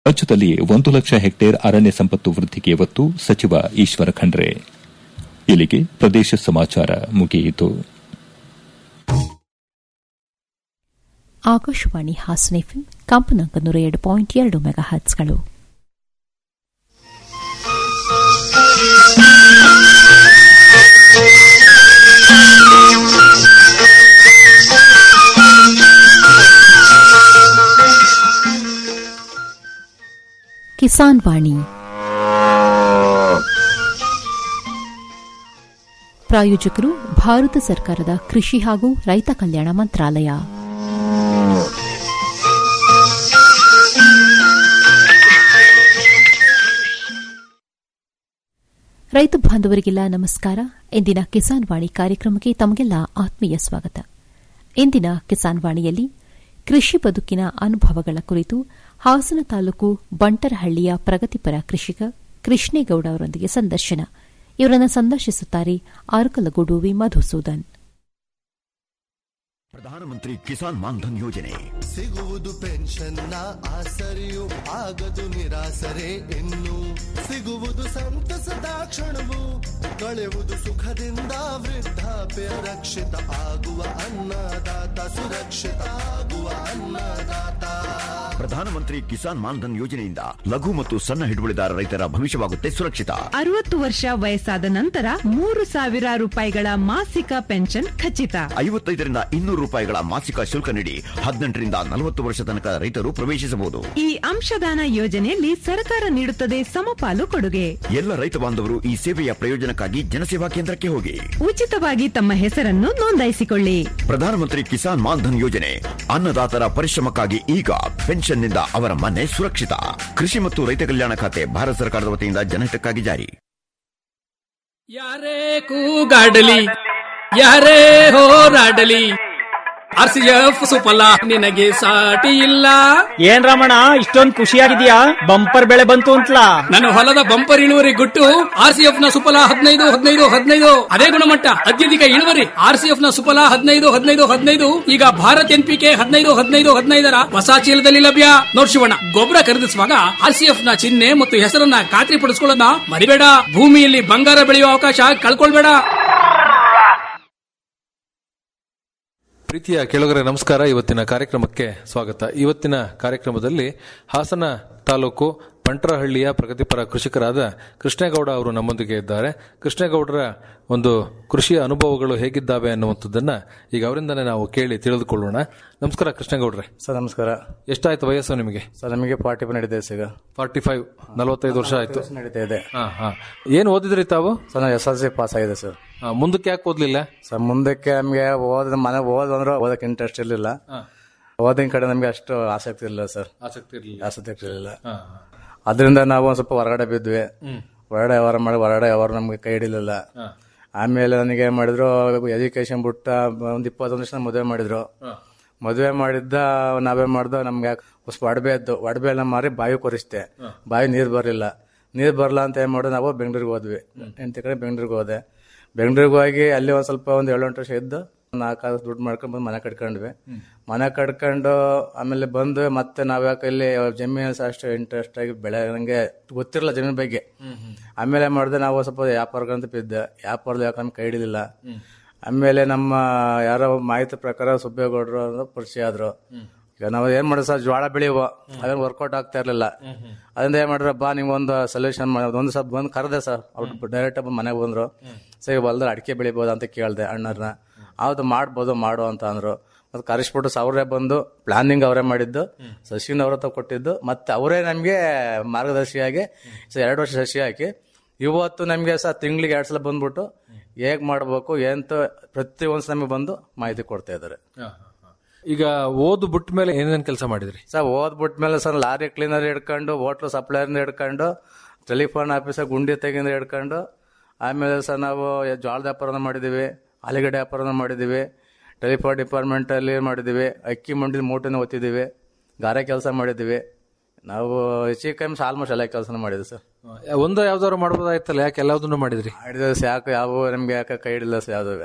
ರಾಜ್ಯದಲ್ಲಿ ಒಂದು ಲಕ್ಷ ಹೆಕ್ಟೇರ್ ಅರಣ್ಯ ಸಂಪತ್ತು ವೃದ್ಧಿಗೆ ಒತ್ತು ಸಚಿವ ಈಶ್ವರ ಖಂಡ್ರೆ ಇಲ್ಲಿಗೆ ಪ್ರದೇಶ ಸಮಾಚಾರ ಮುಗಿಯಿತು ಆಕಾಶವಾಣಿ ಹಾಸನ ಎಫ್ಎಂ ಕಂಪನಾಂಕ ನೂರ ಎರಡು ಪಾಯಿಂಟ್ ಎರಡು ಮೆಗಾ ಹರ್ಟ್ಸ್ಗಳು ಕಿಸಾನ್ ವಾಣಿ ಪ್ರಾಯೋಜಕರು ಭಾರತ ಸರ್ಕಾರದ ಕೃಷಿ ಹಾಗೂ ರೈತ ಕಲ್ಯಾಣ ಮಂತ್ರಾಲಯ ರೈತ ಬಾಂಧವರಿಗೆಲ್ಲ ನಮಸ್ಕಾರ ಇಂದಿನ ಕಿಸಾನ್ ವಾಣಿ ಕಾರ್ಯಕ್ರಮಕ್ಕೆ ತಮಗೆಲ್ಲ ಆತ್ಮೀಯ ಸ್ವಾಗತ ಇಂದಿನ ಕಿಸಾನ್ ವಾಣಿಯಲ್ಲಿ ಕೃಷಿ ಬದುಕಿನ ಅನುಭವಗಳ ಕುರಿತು ಹಾಸನ ತಾಲೂಕು ಬಂಟರಹಳ್ಳಿಯ ಪ್ರಗತಿಪರ ಕೃಷಿಕ ಕೃಷ್ಣೇಗೌಡ ಅವರೊಂದಿಗೆ ಸಂದರ್ಶನ ಇವರನ್ನು ಸಂದರ್ಶಿಸುತ್ತಾರೆ ಆರುಕಲಗೂಡು ವಿ ಮಧುಸೂದನ್ ಪ್ರಧಾನಮಂತ್ರಿ ಕಿಸಾನ್ ಮಾನ್ಧನ್ ಯೋಜನೆ ಸಿಗುವುದು ಪೆನ್ಷನ್ನ ಆಸರೆಯು ಆಗದು ನಿರಾಸರೆ ಇನ್ನು ಸಿಗುವುದು ಸಂತಸದ ಕ್ಷಣವು ಕಳೆಯುವುದು ಸುಖದಿಂದ ವೃದ್ಧಾಪ್ಯ ರಕ್ಷಿತ ಆಗುವ ಅನ್ನದಾತ ಸುರಕ್ಷಿತ ಆಗುವ ಅನ್ನದಾತ ಪ್ರಧಾನಮಂತ್ರಿ ಕಿಸಾನ್ ಮಾನ್ಧನ್ ಯೋಜನೆಯಿಂದ ಲಘು ಮತ್ತು ಸಣ್ಣ ಹಿಡುವಳಿದಾರ ರೈತರ ಭವಿಷ್ಯವಾಗುತ್ತೆ ಸುರಕ್ಷಿತ ಅರವತ್ತು ವರ್ಷ ವಯಸ್ಸಾದ ನಂತರ ಮೂರು ಸಾವಿರ ರೂಪಾಯಿಗಳ ಮಾಸಿಕ ಪೆನ್ಷನ್ ಖಚಿತ ಐವತ್ತೈದರಿಂದ ಇನ್ನೂರು ರೂಪಾಯಿಗಳ ಮಾಸಿಕ ಶುಲ್ಕ ನೀಡಿ ಹದಿನೆಂಟರಿಂದ ನಲವತ್ತು ವರ್ಷ ತನಕ ರೈತರು ಪ್ರವೇಶಿಸಬಹುದು ಈ ಅಂಶದಾನ ಯೋಜನೆಯಲ್ಲಿ ಸರ್ಕಾರ ನೀಡುತ್ತದೆ ಸಮಪಾಲು ಕೊಡುಗೆ ಎಲ್ಲ ರೈತ ಬಾಂಧವರು ಈ ಸೇವೆಯ ಪ್ರಯೋಜನಕ್ಕಾಗಿ ಜನಸೇವಾ ಕೇಂದ್ರಕ್ಕೆ ಹೋಗಿ ಉಚಿತವಾಗಿ ತಮ್ಮ ಹೆಸರನ್ನು ನೋಂದಾಯಿಸಿಕೊಳ್ಳಿ ಪ್ರಧಾನಮಂತ್ರಿ ಕಿಸಾನ್ ಮಾನ್ಧನ್ ಯೋಜನೆ ಅನ್ನದಾತರ ಪರಿಶ್ರಮಕ್ಕಾಗಿ ಈಗ ಪೆನ್ಷನ್ನಿಂದ ಅವರ ಮನೆ ಸುರಕ್ಷಿತ ಕೃಷಿ ಮತ್ತು ರೈತ ಕಲ್ಯಾಣ ಖಾತೆ ಭಾರತ ಸರ್ಕಾರದ ವತಿಯಿಂದ ಜನಹಿತಕ್ಕಾಗಿ ಜಾರಿ ಯಾರೇ ಕೂಗಾಡಲಿ ಯಾರೇ ಹೋರಾಡಲಿ ಆರ್ ಸಿ ಎಫ್ ಸುಫಲ ನಿನಗೆ ಸಾಟಿ ಇಲ್ಲ ಏನ್ ರಮಣ ಇಷ್ಟೊಂದ್ ಖುಷಿಯಾಗಿದ್ಯಾ ಬಂಪರ್ ಬೆಳೆ ಬಂತು ಅಂತಲಾ ನನ್ನ ಹೊಲದ ಬಂಪರ್ ಇಳುವರಿ ಗುಟ್ಟು ಆರ್ ಸಿ ಎಫ್ ನ ಸುಫಲ ಹದಿನೈದು ಹದಿನೈದು ಹದಿನೈದು ಅದೇ ಗುಣಮಟ್ಟ ಅತ್ಯಧಿಕ ಇಳುವರಿ ಆರ್ ಸಿ ಎಫ್ ನ ಸುಫಲ ಹದಿನೈದು ಹದಿನೈದು ಹದಿನೈದು ಈಗ ಭಾರತ್ ಎನ್ ಪಿ ಕೆ ಹದಿನೈದು ಹದಿನೈದು ಹದಿನೈದರ ಹೊಸ ಚೀಲದಲ್ಲಿ ಲಭ್ಯ ನೋಡ್ ಶಿವಣ್ಣ ಗೊಬ್ಬರ ಖರೀದಿಸುವಾಗ ಆರ್ ಸಿ ಎಫ್ ನ ಚಿಹ್ನೆ ಮತ್ತು ಹೆಸರನ್ನ ಖಾತ್ರಿಪಡಿಸಿಕೊಳ್ಳೋದನ್ನ ಮರಿಬೇಡ ಭೂಮಿಯಲ್ಲಿ ಬಂಗಾರ ಬೆಳೆಯುವ ಅವಕಾಶ ಕಳ್ಕೊಳ್ಬೇಡ ಪ್ರೀತಿಯ ಕೆಳಗರೆ ನಮಸ್ಕಾರ ಇವತ್ತಿನ ಕಾರ್ಯಕ್ರಮಕ್ಕೆ ಸ್ವಾಗತ ಇವತ್ತಿನ ಕಾರ್ಯಕ್ರಮದಲ್ಲಿ ಹಾಸನ ತಾಲೂಕು ಬಂಟ್ರಹಳ್ಳಿಯ ಪ್ರಗತಿಪರ ಕೃಷಿಕರಾದ ಕೃಷ್ಣೇಗೌಡ ಅವರು ನಮ್ಮೊಂದಿಗೆ ಇದ್ದಾರೆ ಕೃಷ್ಣೇಗೌಡರ ಒಂದು ಕೃಷಿಯ ಅನುಭವಗಳು ಹೇಗಿದ್ದಾವೆ ಅನ್ನುವಂಥದ್ದನ್ನ ಈಗ ಅವರಿಂದನೇ ನಾವು ಕೇಳಿ ತಿಳಿದುಕೊಳ್ಳೋಣ ನಮಸ್ಕಾರ ಕೃಷ್ಣೇಗೌಡ್ರೆ ಸರ್ ನಮಸ್ಕಾರ ಎಷ್ಟಾಯ್ತು ವಯಸ್ಸು ನಿಮಗೆ ಸರ್ ನಮಗೆ ಪಾರ್ಟಿ ನಡೀತಾ ಇದೆ ಸರ್ ಈಗ ಫಾರ್ಟಿ ಫೈವ್ ನಲವತ್ತೈದು ವರ್ಷ ಆಯ್ತು ನಡೀತಾ ಇದೆ ಹಾ ಹಾ ಏನ್ ಓದಿದ್ರಿ ತಾವು ಸರ್ ನಾವು ಎಸ್ ಎಲ್ ಸಿ ಪಾಸ್ ಆಗಿದೆ ಸರ್ ಆ, ಮುಂದಕ್ಕೆ ಯಾಕೆ ಓದ್ಲಿಲ್ಲ ಸರ್ ಮುಂದಕ್ಕೆ ನಮಗೆ ಓದ ಮನೆ ಓದ್ ಅಂದ್ರೆ ಓದಕ್ಕೆ ಇಂಟ್ರೆಸ್ಟ್ ಇರಲಿಲ್ಲ ಓದಿನ ಕಡೆ ನಮಗೆ ಅಷ್ಟು ಆಸಕ್ತಿ ಇರಲಿಲ್ಲ ಸರ್ ಆಸಕ್ತಿ ಇರಲಿಲ್ಲ ಆಸಕ್ತಿ ಇರಲಿಲ್ಲ ಅದರಿಂದ ನಾವು ಒಂದ್ ಸ್ವಲ್ಪ ಹೊರಗಡೆ ಬಿದ್ವಿ ಹೊರಗಡೆ ವ್ಯವಹಾರ ಮಾಡಿ ಹೊರಗಡೆ ವ್ಯವಹಾರ ನಮಗೆ ಕೈ ಹಿಡಿಲಿಲ್ಲ ಆಮೇಲೆ ನನಗೆ ಏನ್ ಮಾಡಿದ್ರು ಎಜುಕೇಶನ್ ಬಿಟ್ಟ ಒಂದ್ ಇಪ್ಪತ್ತೊಂದು ವರ್ಷ ಮದುವೆ ಮಾಡಿದ್ರು ಮದುವೆ ಮಾಡಿದ್ದ ನಾವೇ ಮಾಡ್ದು ನಮ್ಗೆ ಸ್ವಲ್ಪ ಒಡಬೆ ಇದ್ದು ಒಡಬೆ ಎಲ್ಲ ಮಾರಿ ಬಾವಿ ಕೊರಿಸ್ತೆ ಬಾವಿ ನೀರ್ ಬರಲಿಲ್ಲ ನೀರ್ ಬರಲ್ಲ ಅಂತ ಏನ್ ಮಾಡೋದು ನಾವು ಬೆಂಗಳೂರಿಗೆ ಹೋದ್ವಿ ಹೆಂಡತಿ ಕಡೆ ಬೆಂಗಳೂರಿಗೆ ಹೋದೆ ಬೆಂಗಳೂರಿಗೆ ಹೋಗಿ ಅಲ್ಲಿ ಒಂದ್ ಸ್ವಲ್ಪ ಒಂದ್ ಏಳು ಎಂಟು ವರ್ಷ ಇದ್ದು ನಾಲ್ಕು ದುಡ್ಡು ಮಾಡ್ಕೊಂಡು ಬಂದು ಮನೆ ಕಟ್ಕೊಂಡ್ವಿ ಮನೆ ಕಟ್ಕೊಂಡು ಆಮೇಲೆ ಬಂದು ಮತ್ತೆ ನಾವ್ ಯಾಕೆ ಇಲ್ಲಿ ಜಮೀನು ಸಹ ಅಷ್ಟು ಇಂಟ್ರೆಸ್ಟ್ ಆಗಿ ಬೆಳೆ ನಂಗೆ ಗೊತ್ತಿರಲ್ಲ ಜಮೀನ್ ಬಗ್ಗೆ ಆಮೇಲೆ ಮಾಡಿದೆ ನಾವು ಸ್ವಲ್ಪ ವ್ಯಾಪಾರಕ್ಕಂತ ಬಿದ್ದೆ ವ್ಯಾಪಾರದ ಯಾಕೆ ನಮ್ಗೆ ಕೈ ಹಿಡಿಲಿಲ್ಲ ಆಮೇಲೆ ನಮ್ಮ ಯಾರೋ ಮಾಹಿತಿ ಪ್ರಕಾರ ಸುಬ್ಬೇಗೌಡರು ಅನ್ನೋ ಪರಿಚಯ ಆದ್ರು ಈಗ ನಾವು ಏನ್ ಮಾಡೋದು ಸರ್ ಜೋಳ ಬೆಳೆಯುವ ಅದೇನು ವರ್ಕೌಟ್ ಆಗ್ತಾ ಇರ್ಲಿಲ್ಲ ಅದರಿಂದ ಏನ್ ಮಾಡ್ರ ಬಾ ನೀವು ಒಂದು ಸೊಲ್ಯೂಷನ್ ಮಾಡೋದು ಒಂದು ಸ್ವಲ್ಪ ಬಂದು ಕರೆದೆ ಸರ್ ಅವ್ರು ಡೈರೆಕ್ಟ್ ಬಂದು ಮನೆಗೆ ಬಂದ್ರು ಸರ್ ಈಗ ಹೊಲ್ದಲ್ಲಿ ಅಡಿಕೆ ಬೆಳಿಬೋದು ಅಂತ ಕೇಳಿದೆ ಅಣ್ಣರ್ನ ಹೌದು ಮಾಡ್ಬೋದು ಮಾಡು ಅಂತ ಅಂದ್ರು ಮತ್ತೆ ಕರೆಸ್ಬಿಟ್ಟು ಅವರೇ ಬಂದು ಪ್ಲಾನಿಂಗ್ ಅವರೇ ಮಾಡಿದ್ದು ಸಸಿನ ಅವ್ರ ಹತ್ರ ಕೊಟ್ಟಿದ್ದು ಮತ್ತೆ ಅವರೇ ನಮಗೆ ಮಾರ್ಗದರ್ಶಿಯಾಗಿ ಸೊ ಎರಡು ವರ್ಷ ಸಸಿ ಹಾಕಿ ಇವತ್ತು ನಮಗೆ ಸಹ ತಿಂಗಳಿಗೆ ಎರಡು ಸಲ ಬಂದ್ಬಿಟ್ಟು ಹೇಗ್ ಮಾಡ್ಬೇಕು ಎಂತ ಪ್ರತಿ ಒಂದ್ಸ ನಮಗೆ ಬಂದು ಮಾಹಿತಿ ಕೊಡ್ತಾ ಇದ್ದಾರೆ ಈಗ ಓದು ಬಿಟ್ಟ ಮೇಲೆ ಏನೇನ್ ಕೆಲಸ ಮಾಡಿದ್ರಿ ಸರ್ ಓದ್ಬಿಟ್ಮೇಲೆ ಸರ್ ಲಾರಿ ಕ್ಲೀನರ್ ಹಿಡ್ಕೊಂಡು ಹೋಟ್ಲು ಸಪ್ಲೈರ್ನ ಹಿಡ್ಕೊಂಡು ಟೆಲಿಫೋನ್ ಆಫೀಸರ್ ಗುಂಡಿ ತೆಗಿಂದ ಹಿಡ್ಕೊಂಡು ಆಮೇಲೆ ಸರ್ ನಾವು ಜೋಳದ ವ್ಯಾಪಾರನ ಮಾಡಿದ್ದೀವಿ ಆಲೂಗಡ್ಡೆ ವ್ಯಾಪಾರನ ಮಾಡಿದ್ದೀವಿ ಟೆಲಿಫೋನ್ ಡಿಪಾರ್ಟ್ಮೆಂಟಲ್ಲಿ ಮಾಡಿದ್ದೀವಿ ಅಕ್ಕಿ ಮಂಡಿ ಮೂಟೆನ ಒತ್ತಿದ್ದೀವಿ ಗಾರೆ ಕೆಲಸ ಮಾಡಿದ್ದೀವಿ ನಾವು ಹೆಚ್ಚಿಗೆ ಕಮ್ಮಿ ಆಲ್ಮೋಸ್ಟ್ ಎಲ್ಲ ಕೆಲಸನ ಮಾಡಿದ್ವಿ ಸರ್ ಒಂದ ಯಾವ್ದಾದ್ರು ಮಾಡ್ಬೋದಾಯ್ತಲ್ಲ ಯಾಕೆ ಎಲ್ಲದನ್ನು ಮಾಡಿದ್ರಿ ಮಾಡಿದ್ರೆ ಯಾಕೆ ಯಾವ ನಮ್ಗೆ ಯಾಕೆ ಕೈ ಹಿಡಿಲ್ಲ ಸರ್ ಯಾವುದೂ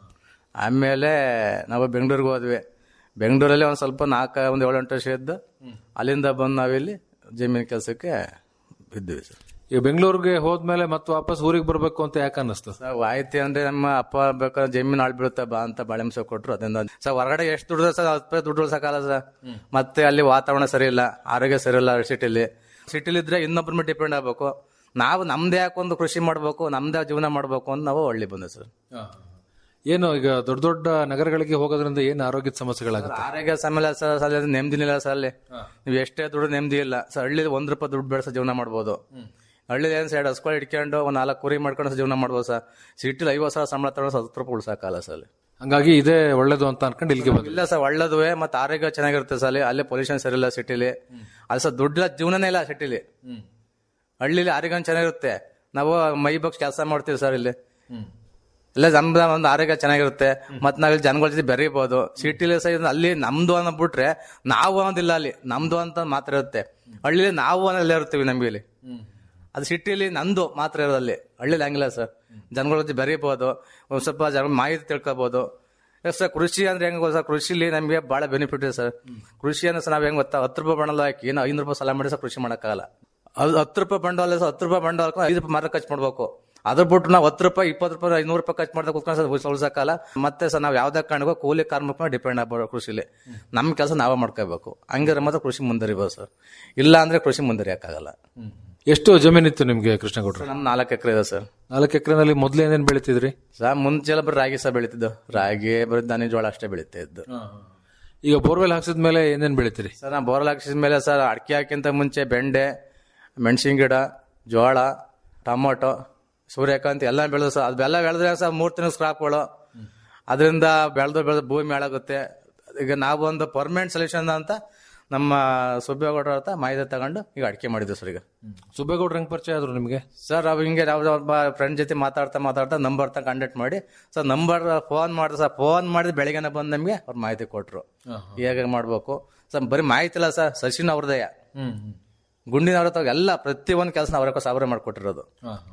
ಆಮೇಲೆ ನಾವು ಬೆಂಗಳೂರಿಗೆ ಹೋದ್ವಿ ಬೆಂಗಳೂರಲ್ಲಿ ಒಂದು ಸ್ವಲ್ಪ ನಾಲ್ಕು ಒಂದು ಏಳು ಎಂಟು ವರ್ಷ ಇದ್ದು ಅಲ್ಲಿಂದ ಬಂದು ನಾವಿಲ್ಲಿ ಜಮೀನು ಕೆಲಸಕ್ಕೆ ಇದ್ದೀವಿ ಸರ್ ಈಗ ಬೆಂಗಳೂರಿಗೆ ಹೋದ್ಮೇಲೆ ಮತ್ತೆ ವಾಪಸ್ ಊರಿಗೆ ಬರ್ಬೇಕು ಅಂತ ಯಾಕೆ ಅನ್ನಿಸ್ತು ಸರ್ ಆಯ್ತು ಅಂದ್ರೆ ನಮ್ಮ ಅಪ್ಪ ಬೇಕಾದ್ರೆ ಜಮೀನು ಆಳ್ ಬೀಳುತ್ತೆ ಬಾ ಅಂತ ಬಾಳೆಂಸ ಕೊಟ್ರು ಅದರಿಂದ ಸರ್ ಹೊರಗಡೆ ಎಷ್ಟು ದುಡ್ಡು ಸರ್ ಹತ್ತು ರೂಪಾಯಿ ದುಡ್ಡು ಸಾಕಲ್ಲ ಸರ್ ಮತ್ತೆ ಅಲ್ಲಿ ವಾತಾವರಣ ಸರಿ ಇಲ್ಲ ಆರೋಗ್ಯ ಸರಿ ಇಲ್ಲ ಸಿಟಿಲಿ ಸಿಟಿಲಿ ಇದ್ರೆ ಇನ್ನೊಬ್ಬರ ಮೇಲೆ ಡಿಪೆಂಡ್ ಆಗ್ಬೇಕು ನಾವು ನಮ್ದೇ ಯಾಕೆ ಒಂದು ಕೃಷಿ ಮಾಡ್ಬೇಕು ನಮ್ದೇ ಜೀವನ ಮಾಡ್ಬೇಕು ಅಂತ ನಾವು ಹಳ್ಳಿ ಬಂದೆ ಸರ್ ಏನು ಈಗ ದೊಡ್ಡ ದೊಡ್ಡ ನಗರಗಳಿಗೆ ಹೋಗೋದ್ರಿಂದ ಏನು ಆರೋಗ್ಯದ ಸಮಸ್ಯೆಗಳಾಗುತ್ತೆ ಆರೋಗ್ಯ ಸಮಯ ಸರ್ ಸರ್ ಅಲ್ಲಿ ನೆಮ್ಮದಿನಿಲ್ಲ ಸರ್ ಅಲ್ಲಿ ನೀವು ಎಷ್ಟೇ ದುಡ್ಡು ನೆಮ್ಮದಿ ಇಲ್ಲ ಸರ್ ಹಳ್ಳಿ ಒಂದ್ ರೂಪಾಯಿ ದುಡ್ಡು ಬೆಳೆಸೋ ಜೀವನ ಮಾಡ್ಬೋದು ಹಳ್ಳಿ ಏನ್ ಸೈಡ್ ಹಸ್ಕೊಂಡು ಇಟ್ಕೊಂಡು ಒಂದ್ ನಾಲ್ಕು ಕುರಿ ಮಾಡ್ಕೊಂಡು ಜೀವನ ಮಾಡ್ಬೋದು ಸರ್ ಸಿಟಿಲಿ ಐವತ್ತು ಸಾವಿರ ಸಂಬಳ ತಗೊಂಡು ಹತ್ತು ರೂಪಾಯಿ ಉಳ್ಸಕ್ಕಲ್ಲ ಸರ್ ಅಲ್ಲಿ ಹಂಗಾಗಿ ಇದೇ ಒಳ್ಳೇದು ಅಂತ ಅನ್ಕೊಂಡು ಇಲ್ಲಿಗೆ ಬಂದ್ವಿ ಇಲ್ಲ ಸರ್ ಒಳ್ಳೇದುವೆ ಮತ್ತೆ ಆರೋಗ್ಯ ಚೆನ್ನಾಗಿರುತ್ತೆ ಸರ್ ಅಲ್ಲಿ ಅಲ್ಲೇ ಪೊಲ್ಯೂಷನ್ ಸರಿ ಇಲ್ಲ ಸಿಟಿಲಿ ಅಲ್ಲಿ ಸರ್ ದುಡ್ಡಿಲ್ಲ ಜೀವನನೇ ಇಲ್ಲ ಸಿಟಿಲಿ ಹಳ್ಳಿಲಿ ಆರೋಗ್ಯ ಚೆನ್ನಾಗಿರುತ್ತೆ ನಾವು ಮೈ ಬಗ್ಸ್ ಕೆಲಸ ಮಾಡ್ತೀವಿ ಸರ್ ಇಲ್ಲಿ ಇಲ್ಲ ನಮ್ದು ಒಂದು ಆರೋಗ್ಯ ಚೆನ್ನಾಗಿರುತ್ತೆ ಮತ್ ನಾವ್ ಇಲ್ಲಿ ಜನಗಳ ಜೊತೆ ಬೆರೀಬಹುದು ಸಿಟಿಲಿ ಸಹ ಇದು ಅಲ್ಲಿ ನಮ್ದು ಅನ್ನೋ ಬಿಟ್ರೆ ನಾವು ಅನ್ನೋದಿಲ್ಲ ಅಲ್ಲಿ ನಮ್ದು ಅಂತ ಮಾತ್ರ ಇರುತ್ತೆ ಹಳ್ಳಿಲಿ ನಾವು ಅನ್ನೋಲ್ಲ ಇರ್ತೀವಿ ನಮ್ಗೆ ಇಲ್ಲಿ ಅದು ಸಿಟಿಲಿ ನಂದು ಮಾತ್ರ ಇರೋದಲ್ಲಿ ಹಳ್ಳಿಲಿ ಹಂಗಿಲ್ಲ ಸರ್ ಜನಗಳ ಜೊತೆ ಬೆರೀಬಹುದು ಒಂದ್ ಸ್ವಲ್ಪ ಜನ ಮಾಹಿತಿ ತಿಳ್ಕೊಬಹುದು ಸರ್ ಕೃಷಿ ಅಂದ್ರೆ ಹೆಂಗ್ ಗೊತ್ತಾ ಕೃಷಿಲಿ ನಮಗೆ ಬಹಳ ಬೆನಿಫಿಟ್ ಇದೆ ಸರ್ ಕೃಷಿ ಅಂದ್ರೆ ಸರ್ ನಾವ್ ಹೆಂಗ್ ಗೊತ್ತಾ ಹತ್ತು ರೂಪಾಯಿ ಬಂಡವಾಳ ಹಾಕಿ ಏನು ಐನೂರು ರೂಪಾಯಿ ಸಾಲ ಮಾಡಿ ಸರ್ ಕೃಷಿ ಮಾಡಕ್ಕಾಗಲ್ಲ ಅದು ಹತ್ತು ರೂಪಾಯಿ ಬಂಡವಾಳ ಸರ್ ಹತ್ತು ರೂಪಾಯಿ ಬಂಡವಾಳ ಹಾಕೊಂಡು ಐದು ರೂಪಾಯಿ ಮಾರ ಖರ್ಚು ಮಾಡ್ಬೇಕು ಅದ್ರ ಬಿಟ್ಟು ನಾವು ಹತ್ತು ರೂಪಾಯಿ ಇಪ್ಪತ್ತು ರೂಪಾಯಿ ಐನೂರು ರೂಪಾಯಿ ಖರ್ಚು ಮಾಡ್ತಾ ಕುತ್ಕೊಂಡು ಸರ್ ಉಳ್ಸಕ್ಕಲ್ಲ ಮತ್ತೆ ಸರ್ ನಾವು ಯಾವ್ದೇ ಕಾರಣಕ್ಕೂ ಕೂಲಿ ಕಾರ್ಮಿಕ ಡಿಪೆಂಡ್ ಆಗ್ಬೋದು ಕೃಷಿಲಿ ನಮ್ಮ ಕೆಲಸ ನಾವೇ ಮಾಡ್ಕೋಬೇಕು ಹಂಗಿದ್ರೆ ಮಾತ್ರ ಕೃಷಿ ಮುಂದರಿಬೋದು ಸರ್ ಇಲ್ಲ ಅಂದ್ರೆ ಕೃಷಿ ಮುಂದರಿಯಕ್ಕಾಗಲ್ಲ ಎಷ್ಟು ಜಮೀನಿತ್ತು ನಿಮ್ಗೆ ಕೃಷ್ಣಗೌಡ್ರೆ ನಮ್ ನಾಲ್ಕು ಎಕರೆ ಇದೆ ಸರ್ ನಾಲ್ಕು ಎಕರೆನಲ್ಲಿ ಮೊದ್ಲು ಏನೇನ್ ಬೆಳಿತಿದ್ರಿ ಸರ್ ಮುಂಚೆಲ್ಲ ಬರೀ ರಾಗಿ ಸಹ ಬೆಳೀತಿದ್ದು ರಾಗಿ ಬರೀ ಧಾನ್ಯ ಜೋಳ ಅಷ್ಟೇ ಬೆಳೀತಾ ಇದ್ದು ಈಗ ಬೋರ್ವೆಲ್ ಹಾಕ್ಸಿದ್ಮೇಲೆ ಏನೇನ್ ಬೆಳಿತೀರಿ ಸರ್ ನಾ ಬೋರ್ಲ್ ಹಾಕಿಸಿದ ಮೇಲೆ ಸರ್ ಅಡಿಕೆ ಹಾಕಿಂತ ಮುಂಚೆ ಬೆಂಡೆ ಮೆಣಸಿನ ಗಿಡ ಜೋಳ ಟೊಮೊಟೊ ಸೂರ್ಯಕಾಂತಿ ಎಲ್ಲ ಬೆಳೆದು ಸರ್ ಅದು ಬೆಲ್ಲ ಬೆಳೆದ್ರೆ ಸರ್ ಮೂರು ತಿಂಗಳು ಸ್ಕ್ರಾಪ್ಗಳು ಅದರಿಂದ ಬೆಳೆದು ಬೆಳೆದು ಭೂಮಿ ಹಾಳಾಗುತ್ತೆ ಈಗ ನಾವು ಒಂದು ಪರ್ಮನೆಂಟ್ ಸೊಲ್ಯೂಷನ್ ಅಂತ ನಮ್ಮ ಸುಬ್ಬೇಗೌಡರ ಹತ್ರ ಮಾಹಿತಿ ತಗೊಂಡು ಈಗ ಅಡಿಕೆ ಮಾಡಿದ್ವಿ ಸರ್ ಈಗ ಸುಬ್ಬೇಗೌಡ್ರ ಹೆಂಗ್ ಪರಿಚಯ ಆದ್ರು ನಿಮ್ಗೆ ಸರ್ ಅವ್ ಹಿಂಗೆ ಯಾವ್ದೋ ಒಬ್ಬ ಫ್ರೆಂಡ್ ಜೊತೆ ಮಾತಾಡ್ತಾ ಮಾತಾಡ್ತಾ ನಂಬರ್ ತ ಕಾಂಟ್ಯಾಕ್ಟ್ ಮಾಡಿ ಸರ್ ನಂಬರ್ ಫೋನ್ ಮಾಡಿದ್ರೆ ಸರ್ ಫೋನ್ ಮಾಡಿದ ಬೆಳಿಗ್ಗೆನೆ ಬಂದು ನಮಗೆ ಅವ್ರು ಮಾಹಿತಿ ಕೊಟ್ರು ಹೇಗೆ ಮಾಡ್ಬೇಕು ಸರ್ ಬರೀ ಮಾಹಿತಿ ಇಲ್ಲ ಸರ್ ಸಚಿನ್ ಅವ್ರದೇ ಗುಂಡಿನ ಅವ್ರ ಹತ್ರ ಎಲ್ಲ ಪ್ರತಿಯೊಂದು ಕೆಲಸ ಅವ್ರ ಸಾವಿರ ಮಾಡ್ಕೊಟ್ಟಿರೋದು